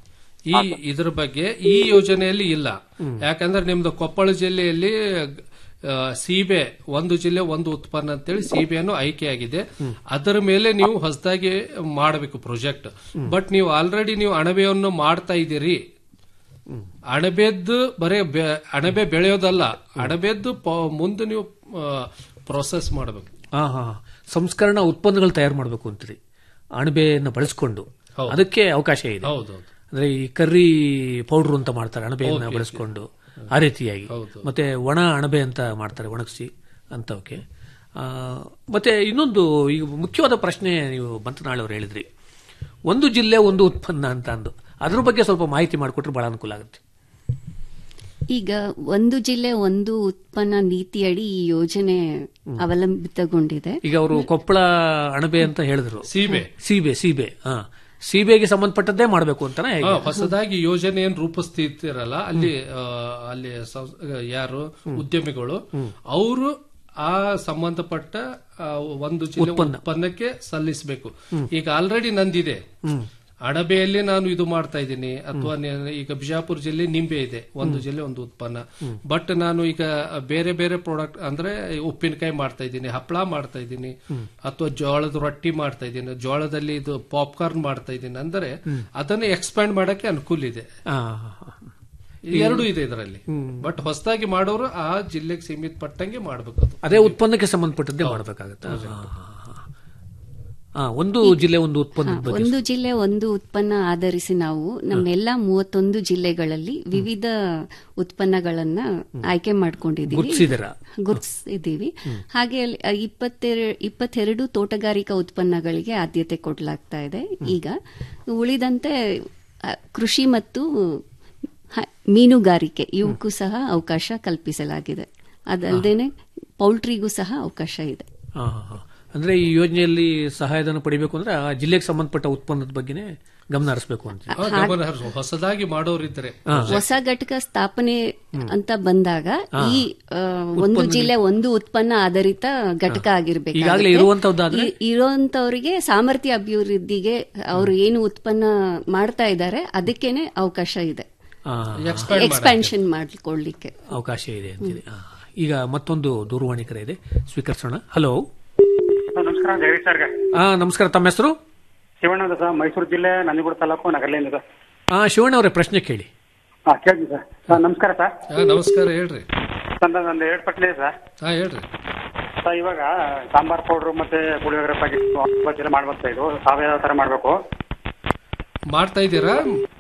ಈ ಇದ್ರ ಬಗ್ಗೆ ಈ ಯೋಜನೆಯಲ್ಲಿ ಇಲ್ಲ ಯಾಕಂದ್ರೆ ನಿಮ್ದು ಕೊಪ್ಪಳ ಜಿಲ್ಲೆಯಲ್ಲಿ ಆ, ಸೀಬೆ ಒಂದು ಜಿಲ್ಲೆ ಒಂದು ಉತ್ಪನ್ನ ಅಂತೇಳಿ ಸೀಬೆಯನ್ನು ಆಯ್ಕೆಯಾಗಿದೆ ಅದರ ಮೇಲೆ ನೀವು ಹೊಸದಾಗಿ ಮಾಡಬೇಕು ಪ್ರಾಜೆಕ್ಟ್ ಬಟ್ ನೀವು ಆಲ್ರೆಡಿ ನೀವು ಅಣಬೆಯನ್ನು ಮಾಡ್ತಾ ಇದ್ದೀರಿ ಅಣಬೆದ್ದು ಬರೇ ಬೆ- ಅಣಬೆ ಬೆಳೆಯೋದಲ್ಲ ಅಣಬೆದ್ದು ಪ- ಮುಂದೆ ನೀವು ಪ್ರೊಸೆಸ್ ಮಾಡಬೇಕು ಹಾ ಹಾ ಸಂಸ್ಕರಣಾ ಉತ್ಪನ್ನಗಳು ತಯಾರು ಮಾಡಬೇಕು ಅಂತೀರಿ ಅಣಬೆಯನ್ನು ಬಳಸ್ಕೊಂಡು ಅದಕ್ಕೆ ಅವಕಾಶ ಇದೆ ಹೌದೌದು ಅಂದ್ರೆ ಈ ಕರ್ರಿ ಪೌಡರ್ ಅಂತ ಮಾಡ್ತಾರೆ ಅಣಬೆಯನ್ನ ಬಳಸ್ಕೊಂಡು ಆ ರೀತಿಯಾಗಿ ಮತ್ತೆ ಒಣ ಅಣಬೆ ಅಂತ ಮಾಡ್ತಾರೆ ಒಣಗಿಸಿ ಅಂತವಕ್ಕೆ ಆ, ಮತ್ತೆ ಇನ್ನೊಂದು ಈಗ ಮುಖ್ಯವಾದ ಪ್ರಶ್ನೆ ನೀವು ಬಂತನಾಳ್ ಅವರು ಹೇಳಿದ್ರಿ ಒಂದು ಜಿಲ್ಲೆ ಒಂದು ಉತ್ಪನ್ನ ಅಂತ ಅಂದು ಅದ್ರ ಬಗ್ಗೆ ಸ್ವಲ್ಪ ಮಾಹಿತಿ ಮಾಡಿಕೊಟ್ರೆ ಬಹಳ ಅನುಕೂಲ ಆಗುತ್ತೆ ಈಗ ಒಂದು ಜಿಲ್ಲೆ ಒಂದು ಉತ್ಪನ್ನ ನೀತಿಯಡಿ ಈ ಯೋಜನೆ ಅವಲಂಬಿತಗೊಂಡಿದೆ ಈಗ ಅವರು ಕೊಪ್ಪಳ ಅಣಬೆ ಅಂತ ಹೇಳಿದ್ರು ಸೀಬೆ ಸೀಬೆ ಸೀಬೆ ಹಾ ಸೀಬೆಗೆ ಸಂಬಂಧಪಟ್ಟದ್ದೇ ಮಾಡಬೇಕು ಅಂತಾನೆ ಹಾ, ಹೊಸದಾಗಿ ಯೋಜನೆಯನ್ನು ರೂಪಿಸ್ತಿರ್ತಿರಲ್ಲ ಅಲ್ಲಿ ಆ, ಅಲ್ಲಿ ಸಂ- ಯಾರು ಉದ್ಯಮಿಗಳು ಅವರು ಆ ಸಂಬಂಧಪಟ್ಟ ಆ, ಒಂದು ಜಿಲ್ಲೆ ಉತ್ಪನ್ನಕ್ಕೆ ಸಲ್ಲಿಸಬೇಕು ಈಗ ಆಲ್ರೆಡಿ ನಂದಿದೆ ಅಣಬೆಯಲ್ಲಿ ನಾನು ಇದು ಮಾಡ್ತಾ ಇದ್ದೀನಿ ಅಥವಾ ನೆ- ಈಗ ಬಿಜಾಪುರ ಜಿಲ್ಲೆ ನಿಂಬೆ ಇದೆ ಒಂದು ಜಿಲ್ಲೆ ಒಂದು ಉತ್ಪನ್ನ ಬಟ್ ನಾನು ಈಗ ಬೇರೆ ಬೇರೆ ಪ್ರಾಡಕ್ಟ್ ಅಂದ್ರೆ ಉಪ್ಪಿನಕಾಯಿ ಮಾಡ್ತಾ ಇದ್ದೀನಿ ಹಪ್ಪಳ ಮಾಡ್ತಾ ಇದ್ದೀನಿ ಅಥವಾ ಜೋಳದ ರೊಟ್ಟಿ ಮಾಡ್ತಾ ಇದ್ದೀನಿ ಜೋಳದಲ್ಲಿ ಇದು ಪಾಪ್ಕಾರ್ನ್ ಮಾಡ್ತಾ ಇದ್ದೀನಿ ಅಂದ್ರೆ ಅದನ್ನ ಎಕ್ಸ್ಪ್ಯಾಂಡ್ ಮಾಡಕ್ಕೆ ಅನುಕೂಲ ಇದೆ ಆ, ಎರಡು ಇದೆ ಇದರಲ್ಲಿ ಬಟ್ ಹೊಸದಾಗಿ ಮಾಡೋರು ಆ ಜಿಲ್ಲೆಗೆ ಸೀಮಿತ ಪಟ್ಟಂಗೆ ಮಾಡ್ಬೇಕು ಅದು ಅದೇ ಉತ್ಪನ್ನಕ್ಕೆ ಸಂಬಂಧಪಟ್ಟದ್ದೇ ಮಾಡಬೇಕಾಗತ್ತೆ ಒಂದು ಜಿಲ್ಲೆ ಒಂದು ಉತ್ಪನ್ನದ ಬಗ್ಗೆ ಒಂದು ಜಿಲ್ಲೆ ಒಂದು ಉತ್ಪನ್ನ ಆಧರಿಸಿ ನಾವು ನಮ್ಮೆಲ್ಲ ಮೂವತ್ತೊಂದು ಜಿಲ್ಲೆಗಳಲ್ಲಿ ವಿವಿಧ ಉತ್ಪನ್ನಗಳನ್ನ ಆಯ್ಕೆ ಮಾಡ್ಕೊಂಡಿದ್ದೀವಿ ಗುರ್ತಿಸಿದ್ದೀರಾ? ಗುರುತಿಸಿದ್ದೀವಿ ಹಾಗೆ ಅಲ್ಲಿ, ಅ, ಇಪ್ಪತ್ತೆರ- ಇಪ್ಪತ್ತೆರಡು ತೋಟಗಾರಿಕಾ ಉತ್ಪನ್ನಗಳಿಗೆ ಆದ್ಯತೆ ಕೊಡಲಾಗ್ತಾ ಇದೆ ಈಗ ಉಳಿದಂತೆ ಅ, ಕೃಷಿ ಮತ್ತು ಹ- ಮೀನುಗಾರಿಕೆ ಇವಕ್ಕೂ ಸಹ ಅವಕಾಶ ಕಲ್ಪಿಸಲಾಗಿದೆ ಅದಲ್ಲದೇನೆ ಪೌಲ್ಟ್ರಿಗೂ ಸಹ ಅವಕಾಶ ಇದೆ ಹಾ, ಹಾ, ಹಾ. ಅಂದ್ರೆ ಈ ಯೋಜನೆಯಲ್ಲಿ ಸಹಾಯಧನ ಪಡಿಬೇಕು ಅಂದ್ರೆ ಆ ಜಿಲ್ಲೆಗೆ ಸಂಬಂಧಪಟ್ಟ ಉತ್ಪನ್ನದ ಬಗ್ಗೆನೇ ಗಮನ ಹರಿಸಬೇಕು ಅಂತ ಆ, ಗಮನ ಹರಿಸು. ಹೊಸದಾಗಿ ಮಾಡೋರಿದ್ರೆ ಹೊಸ ಘಟಕ ಸ್ಥಾಪನೆ ಅಂತ ಬಂದಾಗ ಈ ಆ, ಒಂದು ಜಿಲ್ಲೆ ಒಂದು ಉತ್ಪನ್ನ ಆಧಾರಿತ ಘಟಕ ಆಗಿರ್ಬೇಕು ಈಗಾಗಲೇ ಇರುವಂತಹದ್ದಾದ್ರೆ ಇರುವಂತವರಿಗೆ ಸಾಮರ್ಥ್ಯ ಅಭಿವೃದ್ಧಿಗೆ ಅವರು ಏನು ಉತ್ಪನ್ನ ಮಾಡ್ತಾ ಇದ್ದಾರೆ ಅದಕ್ಕೇನೆ ಅವಕಾಶ ಇದೆ ಆ, ಎಕ್ಸ್ಪ್ಯಾನ್ಷನ್ ಮಾಡ್ಕೊಳ್ಳಿಕ್ಕೆ ಅವಕಾಶ ಇದೆ ಅಂತೀರಿ ಆ. ಈಗ ಮತ್ತೊಂದು ದೂರವಾಣಿ ಕರೆ ಇದೆ ಸ್ವೀಕರಿಸೋಣ ಹಲೋ ನಮಸ್ಕಾರ ಜಗದೀಶ್ ಸರ್ಗೆ ಆ ನಮಸ್ಕಾರ ತಮ್ಮ ಹೆಸರು ಶಿವಣ್ಣ ಅಂತ ಸರ್ ಮೈಸೂರು ಜಿಲ್ಲೆ ನಂಜನಗೂಡು ತಾಲೂಕು ನಗರಲಿಂದ ಸರ್ ಆ ಶಿವಣ್ಣ ಅವರೇ ಪ್ರಶ್ನೆ ಕೇಳಿ ಹಾ ಕೇಳ್ತೀನಿ ಸರ್ ಸರ್ ನಮಸ್ಕಾರ ಸರ್ ಆ, ನಮಸ್ಕಾರ ಹೇಳ್ರಿ ಸರ್ ನಂದು ಎರಡು ಪಟ್ಲೆ ಸರ್ ಹಾ ಹೇಳ್ರಿ ಸರ್ ಇವಾಗ ಸಾಂಬಾರ್ ಪೌಡ್ರು ಮತ್ತೆ ಪುಳಿಯೋಗರೆ ಪ್ಯಾಕೆಟ್ ಎಲ್ಲ ಮಾಡ್ಬೇಕು ಇದು ಸಾವಯವ ತರ ಮಾಡ್ಬೇಕು ಮಾಡ್ತಾ ಇದ್ದೀರಾ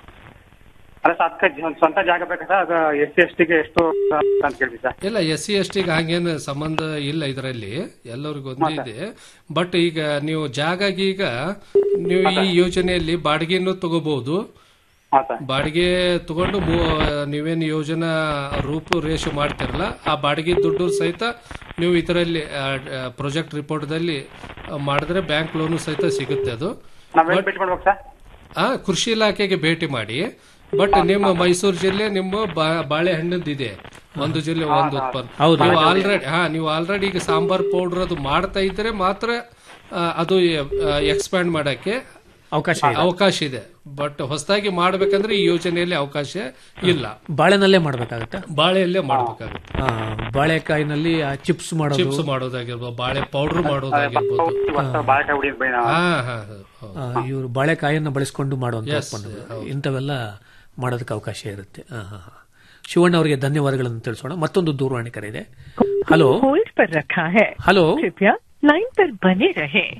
ಅಲ್ಲ ಸರ್ ಅದಕ್ಕೆ ಸ್ವಂತ ಜಾಗ ಬೇಕಾ ಸರ್ ಅದು ಎಸ್ ಸಿ ಎಸ್ ಟಿಗೆ ಎಷ್ಟು ಅಂತ ಕೇಳ್ತೀವಿ ಸರ್ ಇಲ್ಲ ಎಸ್ ಸಿ ಎಸ್ ಟಿಗೆ ಹಂಗೇನು ಸಂಬಂಧ ಇಲ್ಲ ಇದರಲ್ಲಿ ಎಲ್ಲರಿಗೂ ಒಂದೇ ಇದೆ ಬಟ್ ಈಗ ನೀವು ಜಾಗಾಗಿ ಈಗ ನೀವು ಈ ಯೋಜನೆಯಲ್ಲಿ ಬಾಡಿಗೆಯನ್ನು ತಗೋಬಹುದು ಹಾ ಸರ್ ಬಾಡಿಗೆ ತಗೊಂಡು ಮೂ- ನೀವೇನು ಯೋಜನಾ ರೂಪುರೇಷ ಮಾಡ್ತಿರಲ್ಲ ಆ ಬಾಡಿಗೆ ದುಡ್ಡು ಸಹಿತ ನೀವು ಇದರಲ್ಲಿ ಪ್ರಾಜೆಕ್ಟ್ ರಿಪೋರ್ಟ್ದಲ್ಲಿ ಮಾಡಿದ್ರೆ ಬ್ಯಾಂಕ್ ಲೋನು ಸಹಿತ ಸಿಗುತ್ತೆ ಅದು ನಾವೇನ್ ಭೇಟಿ ಮಾಡ್ಬೇಕು ಸರ್ ಆ ಕೃಷಿ ಇಲಾಖೆಗೆ ಭೇಟಿ ಮಾಡಿ ಬಟ್ ನಿಮ್ಮ ಮೈಸೂರು ಜಿಲ್ಲೆ ನಿಮ್ಮ ಬಾ- ಬಾಳೆಹಣ್ಣದ್ದು ಇದೆ ಒಂದು ಜಿಲ್ಲೆ ಒಂದು ಉತ್ಪನ್ನ ನೀವು ಆಲ್ರೆಡಿ ಹಾ ನೀವು ಆಲ್ರೆಡಿ ಈಗ ಸಾಂಬಾರ್ ಪೌಡರ್ ಅದು ಮಾಡ್ತಾ ಇದ್ರೆ ಮಾತ್ರ ಆ, ಅದು ಎಕ್ಸ್ಪ್ಯಾಂಡ್ ಮಾಡಕ್ಕೆ ಅವಕಾಶ ಇದೆ ಅವಕಾಶ ಇದೆ ಬಟ್ ಹೊಸದಾಗಿ ಮಾಡ್ಬೇಕಂದ್ರೆ ಈ ಯೋಜನೆಯಲ್ಲಿ ಅವಕಾಶ ಇಲ್ಲ ಬಾಳೆನಲ್ಲೇ ಮಾಡ್ಬೇಕಾಗತ್ತಾ ಬಾಳೆಯಲ್ಲೇ ಮಾಡ್ಬೇಕಾಗುತ್ತೆ ಆ, ಬಾಳೆಕಾಯಿನಲ್ಲಿ ಆ ಚಿಪ್ಸ್ ಮಾಡೋದು ಚಿಪ್ಸ್ ಮಾಡೋದಾಗಿರ್ಬೋದು ಬಾಳೆ ಪೌಡರ್ ಮಾಡೋದಾಗಿರ್ಬೋದು ಇವತ್ತು ಬಾಳೆಕಾಯಿ ಹೊಡಿಯೋದು ಬೈ ಹಾ ಹಾ ಹೌದು. ಇವರು ಬಾಳೆಕಾಯಿಯನ್ನು ಬಳಸ್ಕೊಂಡು ಮಾಡುವಂತ ಉತ್ಪನ್ನಗಳು ಇಂಥವೆಲ್ಲ ಮಾಡೋದಕ್ಕೆ ಅವಕಾಶ ಇರುತ್ತೆ ಆ, ಹಾ, ಹಾ. ಶಿವಣ್ಣ ಅವರಿಗೆ ಧನ್ಯವಾದಗಳನ್ನು ತಿಳಿಸೋಣ ಮತ್ತೊಂದು ದೂರವಾಣಿ ಕರೆ ಇದೆ ಹಲೋ होल्ड पर रखा है ಹಲೋ कृपया लाइन पर बने रहें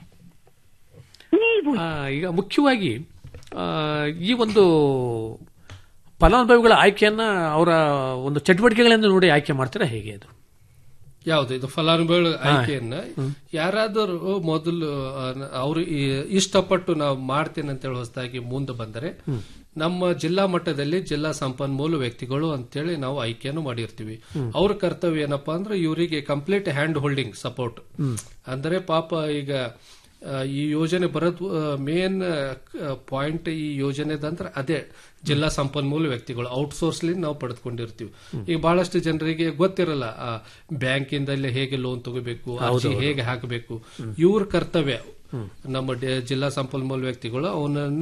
ನೀವು ಆ, ಈಗ ಮುಖ್ಯವಾಗಿ ಆ, ಈ ಒಂದು ಫಲಾನುಭವಿಗಳ ಆಯ್ಕೆಯನ್ನ ಅವರ ಒಂದು ಚಟುವಟಿಕೆಗಳಿಂದ ನೋಡಿ ಆಯ್ಕೆ ಮಾಡ್ತೀರಾ ಹೇಗೆ ಅದು ಯಾವ್ದು ಇದು ಫಲಾನುಭವಿಗಳ ಆಯ್ಕೆಯನ್ನ ಯಾರಾದರೂ ಮೊದಲು ಅವರು ಇಷ್ಟಪಟ್ಟು ನಾವು ಮಾಡ್ತೇನೆ ಅಂತ ಹೇಳಿ ಹೊಸದಾಗಿ ಮುಂದೆ ಬಂದರೆ ನಮ್ಮ ಜಿಲ್ಲಾ ಮಟ್ಟದಲ್ಲಿ ಜಿಲ್ಲಾ ಸಂಪನ್ಮೂಲ ವ್ಯಕ್ತಿಗಳು ಅಂತೇಳಿ ನಾವು ಆಯ್ಕೆಯನ್ನು ಮಾಡಿರ್ತೀವಿ ಅವ್ರ ಕರ್ತವ್ಯ ಏನಪ್ಪಾ ಅಂದ್ರೆ ಇವರಿಗೆ ಕಂಪ್ಲೀಟ್ ಹ್ಯಾಂಡ್ ಹೋಲ್ಡಿಂಗ್ ಸಪೋರ್ಟ್ ಅಂದ್ರೆ ಪಾಪ ಈಗ ಆ, ಈ ಯೋಜನೆ ಬರೋದು ಮೇನ್ ಪಾಯಿಂಟ್ ಈ ಯೋಜನೆದಂದ್ರೆ ಅದೇ ಜಿಲ್ಲಾ ಸಂಪನ್ಮೂಲ ವ್ಯಕ್ತಿಗಳು ಔಟ್ಸೋರ್ಸ್ಲಿಂದ ನಾವು ಪಡೆದುಕೊಂಡಿರ್ತೀವಿ ಈಗ ಬಹಳಷ್ಟು ಜನರಿಗೆ ಗೊತ್ತಿರಲ್ಲ ಆ, ಬ್ಯಾಂಕಿಂದಲೇ ಹೇಗೆ ಲೋನ್ ತಗೋಬೇಕು ಅರ್ಜಿ ಹೇಗೆ ಹಾಕಬೇಕು ಇವ್ರ ಕರ್ತವ್ಯ ನಮ್ಮ ಡೆ- ಜಿಲ್ಲಾ ಸಂಪನ್ಮೂಲ ವ್ಯಕ್ತಿಗಳು ಅವನನ್ನ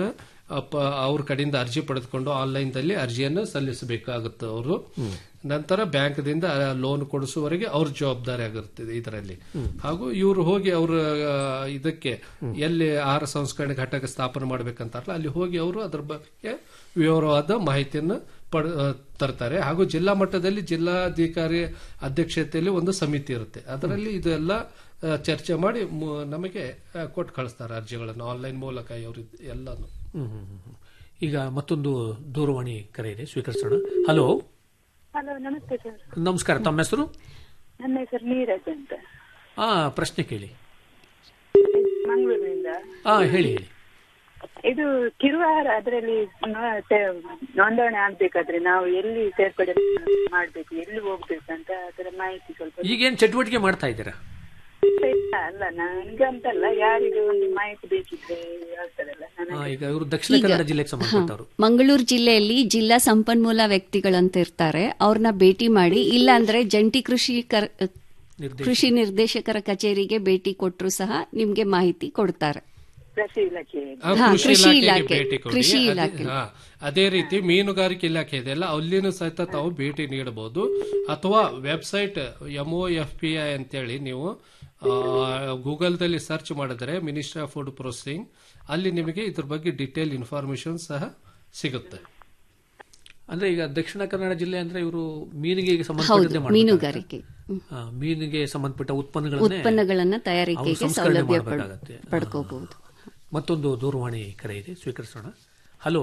ಅಪ್ಪ- ಅವ್ರ ಕಡೆಯಿಂದ ಅರ್ಜಿ ಪಡೆದುಕೊಂಡು ಆನ್ಲೈನ್ ದಲ್ಲಿ ಅರ್ಜಿಯನ್ನು ಸಲ್ಲಿಸಬೇಕಾಗುತ್ತೆ ಅವರು ನಂತರ ಬ್ಯಾಂಕ್ದಿಂದ ಲೋನ್ ಕೊಡಿಸುವವರೆಗೆ ಅವ್ರ ಜವಾಬ್ದಾರಿ ಆಗಿರ್ತದೆ ಇದರಲ್ಲಿ ಹಾಗೂ ಇವರು ಹೋಗಿ ಅವ್ರ ಆ, ಇದಕ್ಕೆ ಎಲ್ಲಿ ಆಹಾರ ಸಂಸ್ಕರಣೆ ಘಟಕ ಸ್ಥಾಪನೆ ಮಾಡ್ಬೇಕಂತಾರಲ್ಲ ಅಲ್ಲಿ ಹೋಗಿ ಅವರು ಅದ್ರ ಬಗ್ಗೆ ವಿವರವಾದ ಮಾಹಿತಿಯನ್ನು ಪಡ ಆ, ತರ್ತಾರೆ ಹಾಗೂ ಜಿಲ್ಲಾ ಮಟ್ಟದಲ್ಲಿ ಜಿಲ್ಲಾಧಿಕಾರಿ ಅಧ್ಯಕ್ಷತೆಯಲ್ಲಿ ಒಂದು ಸಮಿತಿ ಇರುತ್ತೆ ಅದರಲ್ಲಿ ಇದೆಲ್ಲ ಆ, ಚರ್ಚೆ ಮಾಡಿ ಮು- ನಮಗೆ ಆ, ಕೊಟ್ಟು ಕಳಿಸ್ತಾರೆ ಅರ್ಜಿಗಳನ್ನು ಆನ್ಲೈನ್ ಮೂಲಕ ಇವರು ಎಲ್ಲಾನು ಹ್ಮ್, ಹ್ಮ್, ಹ್ಮ್, ಹ್ಮ್. ಈಗ ಮತ್ತೊಂದು ದೂರವಾಣಿ ಕರೆ ಇದೆ ಸ್ವೀಕರಿಸೋಣ ಹಲೋ ಹಲೋ ನಮಸ್ತೆ ಸರ್ ನಮಸ್ಕಾರ ತಮ್ಮ ಹೆಸರು ನನ್ನ ಹೆಸರು ನೀರಜ್ ಅಂತ ಆ ಪ್ರಶ್ನೆ ಕೇಳಿ ಮಂಗಳೂರಿನಿಂದ ಆ ಹೇಳಿ ಹೇಳಿ ಇದು ಕಿರುವಾರ ಅದರಲ್ಲಿ ನೋಂದಣಿ ಆಗ್ಬೇಕಾದ್ರೆ ನಾವು ಎಲ್ಲಿ ಸೇರ್ಪಡೆ ಮಾಡ್ಬೇಕು ಎಲ್ಲಿ ಹೋಗ್ಬೇಕಂತ ಅದರ ಮಾಹಿತಿ ಸ್ವಲ್ಪ ಈಗೇನ್ ಚಟುವಟಿಕೆ ಮಾಡ್ತಾ ಇದ್ದೀರಾ ಇಲ್ಲ, ಅಲ್ಲ ನನಗಂತಲ್ಲ ಯಾರಿಗೆ ಒಂದು ಮಾಹಿತಿ ಬೇಕಿದ್ರೆ ಆಗ್ತದಲ್ಲ ಆ, ಈಗ ಇವರು ದಕ್ಷಿಣ ಕನ್ನಡ ಜಿಲ್ಲೆಗೆ ಸಂಬಂಧಪಟ್ಟವರು ಮಂಗಳೂರು ಜಿಲ್ಲೆಯಲ್ಲಿ ಜಿಲ್ಲಾ ಸಂಪನ್ಮೂಲ ವ್ಯಕ್ತಿಗಳಂತ ಇರ್ತಾರೆ ಅವ್ರನ್ನ ಭೇಟಿ ಮಾಡಿ ಇಲ್ಲ ಅಂದ್ರೆ ಜಂಟಿ ಕೃಷಿ ಕರ್- ಕೃಷಿ ನಿರ್ದೇಶಕರ ಕಚೇರಿಗೆ ಭೇಟಿ ಕೊಟ್ಟರು ಸಹ ನಿಮ್ಗೆ ಮಾಹಿತಿ ಕೊಡ್ತಾರೆ ಕೃಷಿ ಇಲಾಖೆ ಆ, ಹಾ, ಕೃಷಿ ಕೃಷಿ ಇಲಾಖೆಗೆ ಇಲಾಖೆ, ಭೇಟಿ ಕೊಡಿ. ಕೃಷಿ ಅದೇ- ಇಲಾಖೆ. ಹಾ, ಅದೇ ರೀತಿ ಮೀನುಗಾರಿಕೆ ಇಲಾಖೆ ಇದೆಯಲ್ಲ ಅಲ್ಲಿನೂ ಸಹಿತ ತಾವು ಭೇಟಿ ನೀಡಬಹುದು ಅಥವಾ website M F P I ಅಂತೇಳಿ ನೀವು ಗೂಗಲ್ದಲ್ಲಿ ಸರ್ಚ್ ಮಾಡಿದ್ರೆ ಮಿನಿಸ್ಟ್ರಿ ಆಫ್ ಫುಡ್ ಪ್ರೊಸೆಸಿಂಗ್ ಅಲ್ಲಿ ನಿಮಗೆ ಇದ್ರ ಬಗ್ಗೆ ಡಿಟೇಲ್ ಇನ್ಫಾರ್ಮೇಶನ್ ಸಹ ಸಿಗುತ್ತೆ ಅಂದ್ರೆ ಈಗ ದಕ್ಷಿಣ ಕನ್ನಡ ಜಿಲ್ಲೆ ಅಂದ್ರೆ ಇವರು ಮೀನಿಗೆ ಹೌದು ಸಂಬಂಧಪಟ್ಟಂತೆ ಮಾಡ್ಬೇಕಾಗತ್ತೆ. ಮೀನುಗಾರಿಕೆ ಹ್ಮ್. ಆ, ಮೀನಿಗೆ ಸಂಬಂಧಪಟ್ಟ ಉತ್ಪನ್ನಗಳನ್ನೇ ಉತ್ಪನ್ನಗಳನ್ನ ಅವ್ರು ತಯಾರಿಕೆಗೆ ಸಂಸ್ಕರಣೆ ಸೌಲಭ್ಯ ಪಡ್- ಮಾಡ್ಬೇಕಾಗತ್ತೆ. ಪಡ್ಕೋಬಹುದು ಮತ್ತೊಂದು ದೂರವಾಣಿ ಕರೆ ಇದೆ ಸ್ವೀಕರಿಸೋಣ ಹಲೋ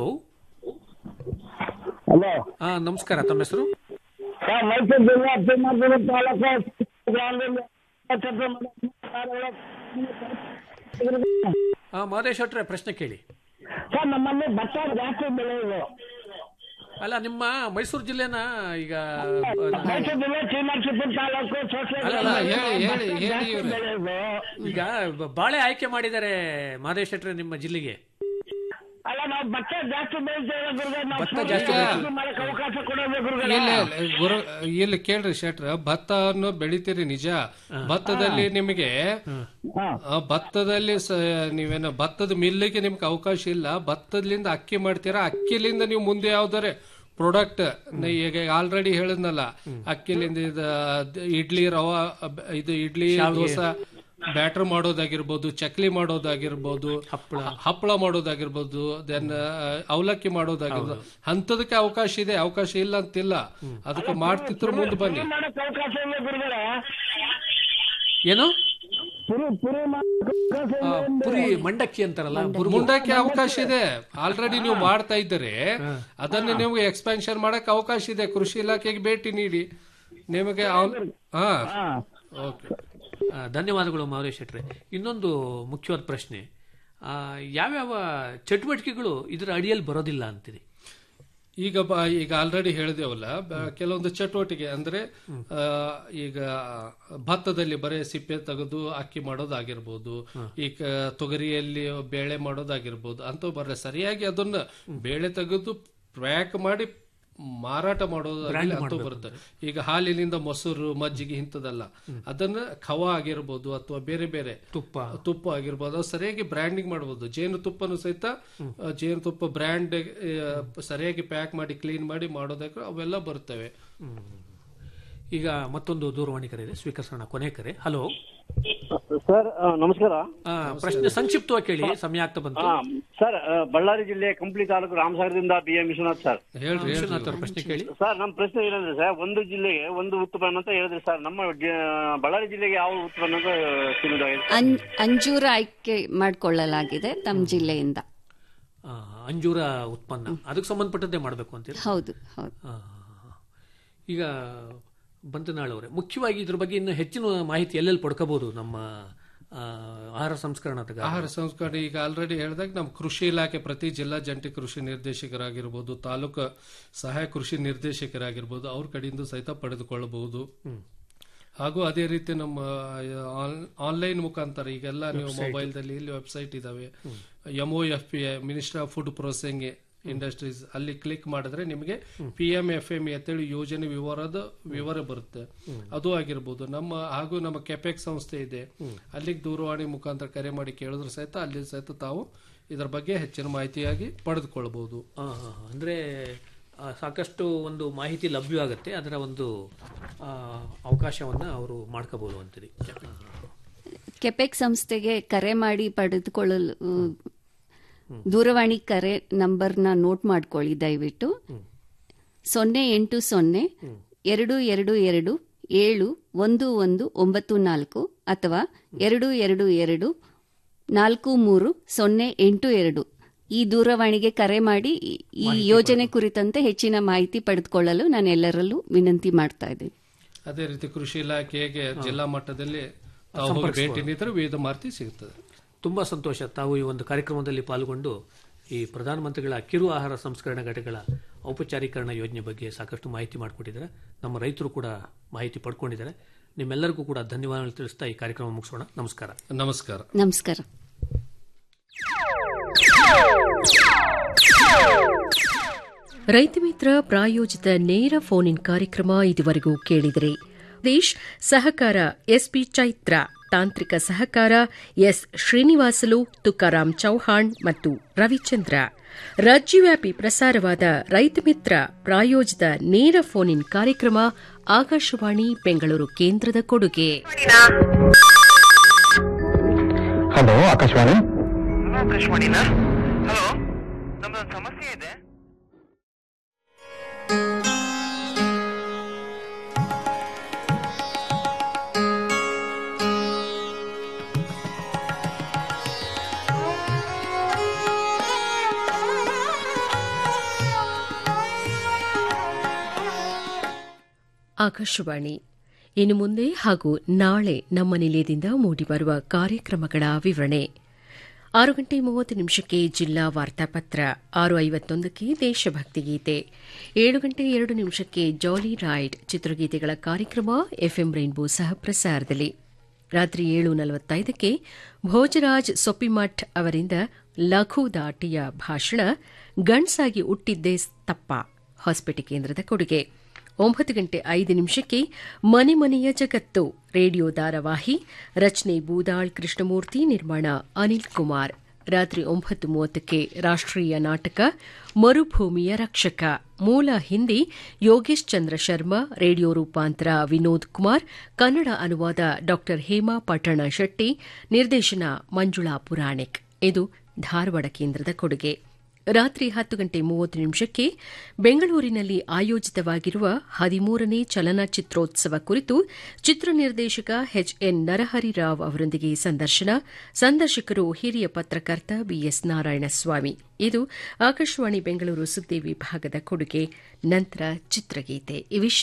ಹಲೋ ಆ ನಮಸ್ಕಾರ ತಮ್ಮ ಹೆಸರು ಸರ್ ಮೈಸೂರು ಜಿಲ್ಲೆ ತಿಮ್ಮಪುರ ತಾಲೂಕು ಗ್ರಾಮದಲ್ಲಿ ಆ ಮಹದೇಶ್ ಭಟ್ರೆ ಪ್ರಶ್ನೆ ಕೇಳಿ ಸರ್ ನಮ್ಮಲ್ಲಿ ಭತ್ತ ಜಾಸ್ತಿ ಬೆಳೆಯೋದು ಅಲ್ಲ ನಿಮ್ಮ ಮೈಸೂರು ಜಿಲ್ಲೆನ ಈಗ ಮೈಸೂರು ಜಿಲ್ಲೆ ಶ್ರೀನರಸೀಪುರ ತಾಲೂಕು ಸೋಸಲೆ ಅಲ್ಲ, ಅಲ್ಲ, ಹೇಳಿ, ಹೇಳಿ, ಹೇಳಿ ಜಾಸ್ತಿ ಇವ್ರೆ. ಬೆಳೆಯೋದು ಈಗ ಬ- ಬಾಳೆ ಆಯ್ಕೆ ಮಾಡಿದ್ದಾರೆ ಮಹದೇಶ್ ಶೆಟ್ರೆ ನಿಮ್ಮ ಜಿಲ್ಲೆಗೆ ಅಲ್ಲ ನಾವು ಭತ್ತ ಜಾಸ್ತಿ ಬೆಳಿತೇವೆ ಗುರುಗಳೇ ನಾವು ಭತ್ತ ಜಾಸ್ತಿ ಜಾಸ್ತಿ ಬೆಳಿತೀವಿ. ಮಾಡಕ್ಕೆ ಅವಕಾಶ ಕೊಡೋದು ಗುರುಗಳೇ ಇಲ್ಲ ಇಲ್ಲ, ಗುರು ಇಲ್ಲಿ ಕೇಳ್ರಿ ಶೆಟ್ರ ಭತ್ತವನ್ನು ಬೆಳಿತೀರಿ ನಿಜ ಭತ್ತದಲ್ಲಿ ನಿಮಗೆ ಆ, ಭತ್ತದಲ್ಲಿ ಸ- ನೀವೇನು ಭತ್ತದ ಮಿಲ್ಲಿಗೆ ನಿಮ್ಗೆ ಅವಕಾಶ ಇಲ್ಲ ಭತ್ತದಿಂದ ಅಕ್ಕಿ ಮಾಡ್ತೀರಾ ಅಕ್ಕಿಲಿಂದ ನೀವು ಮುಂದೆ ಯಾವ್ದಾರೆ ಪ್ರಾಡಕ್ಟ್ ಈಗ ಆಲ್ರೆಡಿ ಹೇಳಿದ್ನಲ್ಲ ಅಕ್ಕಿಲಿಂದ ಇದು ದ- ಇಡ್ಲಿ ರವಾ ಬ- ಇದು ಇಡ್ಲಿ ದೋಸೆ ಬ್ಯಾಟರ್ ಮಾಡೋದಾಗಿರ್ಬೋದು ಚಕ್ಲಿ ಮಾಡೋದಾಗಿರ್ಬೋದು ಹಪ್ಪಳ ಹಪ್ಪಳ ಮಾಡೋದಾಗಿರ್ಬೋದು ದೆನ್ ಅವಲಕ್ಕಿ ಮಾಡೋದಾಗಿರ್ಬೋದು ಅಂತದಕ್ಕೆ ಅವಕಾಶ ಇದೆ ಅವಕಾಶ ಇಲ್ಲ ಅಂತಿಲ್ಲ ಅದಕ್ಕೆ ಮಾಡ್ತಿದ್ರು ಮುಂದೆ ಬನ್ನಿ ಮಾಡಕ್ಕೆ ಅವಕಾಶ ಇಲ್ಲ ಗುರುಗಳೇ ಏನು ಪುರಿ ಪುರಿ ಮಾಡಕ್ಕೆ ಅವಕಾಶ ಆ, ಇಲ್ಲ ಅಂದೆ. ಪುರಿ ಮಂಡಕ್ಕಿ ಅಂತಾರಲ್ಲ ಬುರುಗು. ಮುಂದಕ್ಕೆ ಅವಕಾಶ ಇದೆ ಆಲ್ರೆಡಿ ನೀವು ಮಾಡ್ತಾ ಇದ್ದರೆ ಅದನ್ನು ನಿಮ್ಗೆ ಎಕ್ಸ್ಪಾನ್ಷನ್ ಮಾಡಕ್ ಅವಕಾಶ ಇದೆ ಕೃಷಿ ಇಲಾಖೆಗೆ ಭೇಟಿ ನೀಡಿ ನಿಮಗೆ ಆನ್- ಹಾ ಓಕೆ ಆ, ಧನ್ಯವಾದಗಳು ಮಹದೇಶ್ ಶೆಟ್ರೆ ಇನ್ನೊಂದು ಮುಖ್ಯವಾದ ಪ್ರಶ್ನೆ ಆ, ಯಾವ್ಯಾವ ಚಟುವಟಿಕೆಗಳು ಇದರ ಅಡಿಯಲ್ಲಿ ಬರೋದಿಲ್ಲ ಅಂತೀರಿ ಈಗ ಬ- ಈಗ ಆಲ್ರೆಡಿ ಹೇಳಿದೆವಲ್ಲ ಬ- ಕೆಲವೊಂದು ಚಟುವಟಿಕೆ ಅಂದ್ರೆ ಆ, ಈಗ ಭತ್ತದಲ್ಲಿ ಬರೀ ಸಿಪ್ಪೆ ತೆಗೆದು ಅಕ್ಕಿ ಮಾಡೋದಾಗಿರ್ಬೋದು ಈಗ ತೊಗರಿಯಲ್ಲಿ ಬೇಳೆ ಮಾಡೋದಾಗಿರ್ಬೋದು ಅಂತ ಬರೀ ಸರಿಯಾಗಿ ಅದನ್ನ ಬೇಳೆ ತೆಗೆದು ಪ್ಯಾಕ್ ಮಾಡಿ ಮಾರಾಟ ಮಾಡೋದಾಗಲಿ ಅಂತ ಬರುತ್ತೆ ಈಗ ಹಾಲಿನಿಂದ ಮೊಸರು ಮಜ್ಜಿಗೆ ಇಂಥದಲ್ಲ ಅದನ್ನ ಖವ ಆಗಿರ್ಬೋದು ಅಥವಾ ಬೇರೆ ಬೇರೆ ತುಪ್ಪ ತುಪ್ಪ ಆಗಿರ್ಬೋದು ಅದು ಸರಿಯಾಗಿ ಬ್ರ್ಯಾಂಡಿಂಗ್ ಮಾಡಬಹುದು ಜೇನು ತುಪ್ಪನು ಸಹಿತ ಆ, ಜೇನುತುಪ್ಪ ಬ್ರ್ಯಾಂಡ್ ಸರಿಯಾಗಿ ಪ್ಯಾಕ್ ಮಾಡಿ ಕ್ಲೀನ್ ಮಾಡಿ ಮಾಡೋದಕ್ಕೆ ಅವೆಲ್ಲ ಬರ್ತವೆ ಈಗ ಮತ್ತೊಂದು ದೂರವಾಣಿ ಕರೆ ಇದೆ ಸ್ವೀಕರಿಸೋಣ ಕೊನೆ ಕರೆ ಹಲೋ ಸರ್ ಆ, ನಮಸ್ಕಾರ ಆ, ಪ್ರಶ್ನೆ ಸಂಕ್ಷಿಪ್ತವಾಗಿ ಕೇಳಿ ಸಮಯ ಆಗ್ತಾ ಬಂತು ಆ, ಸರ್ ಆ, ಬಳ್ಳಾರಿ ಜಿಲ್ಲೆ ಕಂಪ್ಲಿ ತಾಲೂಕು ರಾಮಸಾಗರದಿಂದ ಬಿ ಎಂ ವಿಶ್ವನಾಥ್ ಸರ್ ಹೇಳ್ರಿ ವಿಶ್ವನಾಥ್ ಅವ್ರ ಪ್ರಶ್ನೆ ಕೇಳಿ ಸರ್ ನಮ್ಮ ಪ್ರಶ್ನೆ ಏನಂದ್ರೆ ಸರ್ ಒಂದು ಜಿಲ್ಲೆಗೆ ಒಂದು ಉತ್ಪನ್ನ ಅಂತ ಹೇಳಿದ್ರಿ ಸರ್ ನಮ್ಮ ಜ- ಬಳ್ಳಾರಿ ಜಿಲ್ಲೆಗೆ ಯಾವ ಉತ್ಪನ್ನ ಅಂತ ಸೀಮಿತವಾಗಿದೆ ಅಂ- ಅಂಜೂರ ಆಯ್ಕೆ ಮಾಡಿಕೊಳ್ಳಲಾಗಿದೆ ತಮ್ಮ ಜಿಲ್ಲೆಯಿಂದ ಆ, ಅಂಜೂರ ಉತ್ಪನ್ನ ಅದಕ್ಕೆ ಸಂಬಂಧಪಟ್ಟದ್ದೇ ಮಾಡಬೇಕು ಅಂತೀರಿ ಹೌದು ಹೌದು ಆ, ಈಗ ಬಂತನಾಳ್ ಅವರೇ ಮುಖ್ಯವಾಗಿ ಇದ್ರ ಬಗ್ಗೆ ಇನ್ನು ಹೆಚ್ಚಿನ ಮಾಹಿತಿ ಎಲ್ಲೆಲ್ಲಿ ಪಡ್ಕೋಬಹುದು ನಮ್ಮ ಆ, ಆಹಾರ ಸಂಸ್ಕರಣಾದ ಆಹಾರ ಸಂಸ್ಕರಣೆ ಈಗ ಆಲ್ರೆಡಿ ಹೇಳಿದಾಗ ನಮ್ಮ ಕೃಷಿ ಇಲಾಖೆ ಪ್ರತಿ ಜಿಲ್ಲಾ ಜಂಟಿ ಕೃಷಿ ನಿರ್ದೇಶಕರಾಗಿರ್ಬೋದು ತಾಲೂಕು ಸಹಾಯಕ ಕೃಷಿ ನಿರ್ದೇಶಕರಾಗಿರ್ಬೋದು ಅವ್ರ ಕಡೆಯಿಂದ ಸಹಿತ ಪಡೆದುಕೊಳ್ಳಬಹುದು ಹಾಗೂ ಅದೇ ರೀತಿ ನಮ್ಮ ಆನ್- ಆನ್ಲೈನ್ ಮುಖಾಂತರ ಈಗೆಲ್ಲ ನೀವು ಮೊಬೈಲ್ದಲ್ಲಿ ಇಲ್ಲಿ ವೆಬ್ಸೈಟ್ ಇದಾವೆ M F P I ministry of food processing industries ಅಲ್ಲಿ ಕ್ಲಿಕ್ ಮಾಡಿದ್ರೆ ನಿಮಗೆ ಪಿ ಎಂ ಎಫ್ ಎಂ ಅಂತೇಳಿ ಯೋಜನೆ ವಿವರದ ವಿವರ ಬರುತ್ತೆ ಅದು ಆಗಿರ್ಬೋದು ನಮ್ಮ ಹಾಗೂ ನಮ್ಮ ಕೆಪೆಕ್ ಸಂಸ್ಥೆ ಇದೆ ಅಲ್ಲಿಗೆ ದೂರವಾಣಿ ಮುಖಾಂತರ ಕರೆ ಮಾಡಿ ಕೇಳಿದ್ರು ಸಹಿತ ಅಲ್ಲಿ ಸಹಿತ ತಾವು ಇದರ ಬಗ್ಗೆ ಹೆಚ್ಚಿನ ಮಾಹಿತಿಯಾಗಿ ಪಡೆದುಕೊಳ್ಳಬಹುದು ಆ, ಆ, ಅಂದ್ರೆ ಆ, ಸಾಕಷ್ಟು ಒಂದು ಮಾಹಿತಿ ಲಭ್ಯವಾಗುತ್ತೆ ಅದರ ಒಂದು ಆ, ಅವಕಾಶವನ್ನ ಅವರು ಮಾಡ್ಕೋಬಹುದು ಅಂತೀರಿ ಕೆಪೆಕ್ ಸಂಸ್ಥೆಗೆ ಕರೆ ಮಾಡಿ ಪಡೆದುಕೊಳ್ಳಲು ದೂರವಾಣಿ ಕರೆ ನಂಬರ್ನ ನೋಟ್ ಮಾಡ್ಕೊಳ್ಳಿ ದಯವಿಟ್ಟು ಸೊನ್ನೆ ಎಂಟು ಸೊನ್ನೆ ಎರಡು ಎರಡು ಎರಡು ಏಳು ಒಂದು ಒಂದು ಒಂಬತ್ತು ನಾಲ್ಕು ಅಥವಾ ಎರಡು ಎರಡು ಎರಡು ನಾಲ್ಕು ಮೂರು ಸೊನ್ನೆ ಎಂಟು ಎರಡು ಈ ದೂರವಾಣಿಗೆ ಕರೆ ಮಾಡಿ ಈ- ಈ ಯೋಜನೆ ಕುರಿತಂತೆ ಹೆಚ್ಚಿನ ಮಾಹಿತಿ ಪಡೆದುಕೊಳ್ಳಲು ನಾನು ಎಲ್ಲರಲ್ಲೂ ವಿನಂತಿ ಮಾಡ್ತಾ ಇದ್ದೀನಿ ಅದೇ ರೀತಿ ಕೃಷಿ ಇಲಾಖೆಗೆ ಜಿಲ್ಲಾ ಮಟ್ಟದಲ್ಲಿ ತಾವು ಹೋಗಿ ಭೇಟಿ ನೀಡಿದ್ರೆ ವಿವಿಧ ಮಾಹಿತಿ ಸಿಗುತ್ತದೆ ತುಂಬಾ ಸಂತೋಷ ತಾವು ಈ ಒಂದು ಕಾರ್ಯಕ್ರಮದಲ್ಲಿ ಪಾಲ್ಗೊಂಡು ಈ ಪ್ರಧಾನಮಂತ್ರಿಗಳ ಕಿರು ಆಹಾರ ಸಂಸ್ಕರಣಾ ಘಟಕಗಳ ಔಪಚಾರೀಕರಣ ಯೋಜನೆ ಬಗ್ಗೆ ಸಾಕಷ್ಟು ಮಾಹಿತಿ ಮಾಡಿಕೊಟ್ಟಿದ್ದಾರೆ ನಮ್ಮ ರೈತರು ಕೂಡ ಮಾಹಿತಿ ಪಡ್ಕೊಂಡಿದ್ದಾರೆ ನಿಮ್ಮೆಲ್ಲರಿಗೂ ಕೂಡ ಧನ್ಯವಾದಗಳು ತಿಳಿಸ್ತಾ ಈ ಕಾರ್ಯಕ್ರಮ ಮುಗಿಸೋಣ ನಮಸ್ಕಾರ ನಮಸ್ಕಾರ ನಮಸ್ಕಾರ ರೈತ ಮಿತ್ರ ಪ್ರಾಯೋಜಿತ ನೇರ ಫೋನ್ ಇನ್ ಕಾರ್ಯಕ್ರಮ ಇದುವರೆಗೂ ಕೇಳಿದರೆ ದೇಶ್ ಸಹಕಾರ ಎಸ್ಪಿ ಚೈತ್ರ ತಾಂತ್ರಿಕ ಸಹಕಾರ ಎಸ್ ಶ್ರೀನಿವಾಸಲು ತುಕಾರಾಂ ಚೌಹಾಣ್ ಮತ್ತು ರವಿಚಂದ್ರ ರಾಜ್ಯವ್ಯಾಪಿ ಪ್ರಸಾರವಾದ ರೈತ ಮಿತ್ರ ಪ್ರಾಯೋಜಿತ ನೇರ ಫೋನ್ ಇನ್ ಕಾರ್ಯಕ್ರಮ ಆಕಾಶವಾಣಿ ಬೆಂಗಳೂರು ಕೇಂದ್ರದ ಕೊಡುಗೆ ಹಲೋ ಆಕಾಶವಾಣಿ ಆಕಾಶವಾಣಿನಾ ಹಲೋ ನಮ್ದೊಂದು ಸಮಸ್ಯೆ ಇದೆ ಆಕಾಶವಾಣಿ ಇನ್ನು ಮುಂದೆ ಹಾಗೂ ನಾಳೆ ನಮ್ಮ ನಿಲಯದಿಂದ ಮೂಡಿಬರುವ ಕಾರ್ಯಕ್ರಮಗಳ ವಿವರಣೆ ಆರು ಗಂಟೆ ಮೂವತ್ತು ನಿಮಿಷಕ್ಕೆ ಜಿಲ್ಲಾ ವಾರ್ತಾಪತ್ರ ಆರು ಐವತ್ತೊಂದಕ್ಕೆ ದೇಶಭಕ್ತಿ ಗೀತೆ ಏಳು ಗಂಟೆ ಎರಡು ನಿಮಿಷಕ್ಕೆ ಜಾಲಿ ರೈಡ್ ಚಿತ್ರಗೀತೆಗಳ ಕಾರ್ಯಕ್ರಮ ಎಫ್ಎಂ ರೈನ್ಬೋ ಸಹ ಪ್ರಸಾರದಲ್ಲಿ ರಾತ್ರಿ ಏಳು ನಲವತ್ತೈದಕ್ಕೆ ಭೋಜರಾಜ್ ಸೊಪ್ಪಿಮಠ್ ಅವರಿಂದ ಲಘು ದಾಟಿಯ ಭಾಷಣ ಗಂಡ್ಸಾಗಿ ಹುಟ್ಟಿದ್ದೇ ತಪ್ಪ ಹೊಸಪೇಟೆ ಕೇಂದ್ರದ ಕೊಡುಗೆ ಒಂಬತ್ತು ಗಂಟೆ ಐದು ನಿಮಿಷಕ್ಕೆ ಮನೆ ಮನೆಯ ಜಗತ್ತು ರೇಡಿಯೋ ಧಾರಾವಾಹಿ ರಚನೆ ಬೂದಾಳ್ ಕೃಷ್ಣಮೂರ್ತಿ ನಿರ್ಮಾಣ ಅನಿಲ್ ಕುಮಾರ್ ರಾತ್ರಿ ಒಂಬತ್ತು ಮೂವತ್ತಕ್ಕೆ ರಾಷ್ಟ್ರೀಯ ನಾಟಕ ಮರುಭೂಮಿಯ ರಕ್ಷಕ ಮೂಲ ಹಿಂದಿ ಯೋಗೇಶ್ ಚಂದ್ರ ಶರ್ಮಾ ರೇಡಿಯೋ ರೂಪಾಂತರ ವಿನೋದ್ ಕುಮಾರ್ ಕನ್ನಡ ಅನುವಾದ ಡಾ ಹೇಮಾ ಪಟ್ಟಣ ಶೆಟ್ಟಿ ನಿರ್ದೇಶನ ಮಂಜುಳಾ ಪುರಾಣಿಕ್ ಇದು ಧಾರವಾಡ ಕೇಂದ್ರದ ಕೊಡುಗೆ ರಾತ್ರಿ ಹತ್ತು ಗಂಟೆ ಮೂವತ್ತು ನಿಮಿಷಕ್ಕೆ ಬೆಂಗಳೂರಿನಲ್ಲಿ ಆಯೋಜಿತವಾಗಿರುವ ಹದಿಮೂರನೇ ಚಲನಚಿತ್ರೋತ್ಸವ ಕುರಿತು ಚಿತ್ರ ನಿರ್ದೇಶಕ ಎಚ್ಎನ್ ನರಹರಿರಾವ್ ಅವರೊಂದಿಗೆ ಸಂದರ್ಶನ ಸಂದರ್ಶಕರು ಹಿರಿಯ ಪತ್ರಕರ್ತ ಬಿಎಸ್ ನಾರಾಯಣಸ್ವಾಮಿ ಇದು ಆಕಾಶವಾಣಿ ಬೆಂಗಳೂರು ಸುದ್ದಿ ವಿಭಾಗದ ಕೊಡುಗೆ ನಂತರ ಚಿತ್ರಗೀತೆ ಇವಿಷ್ಟು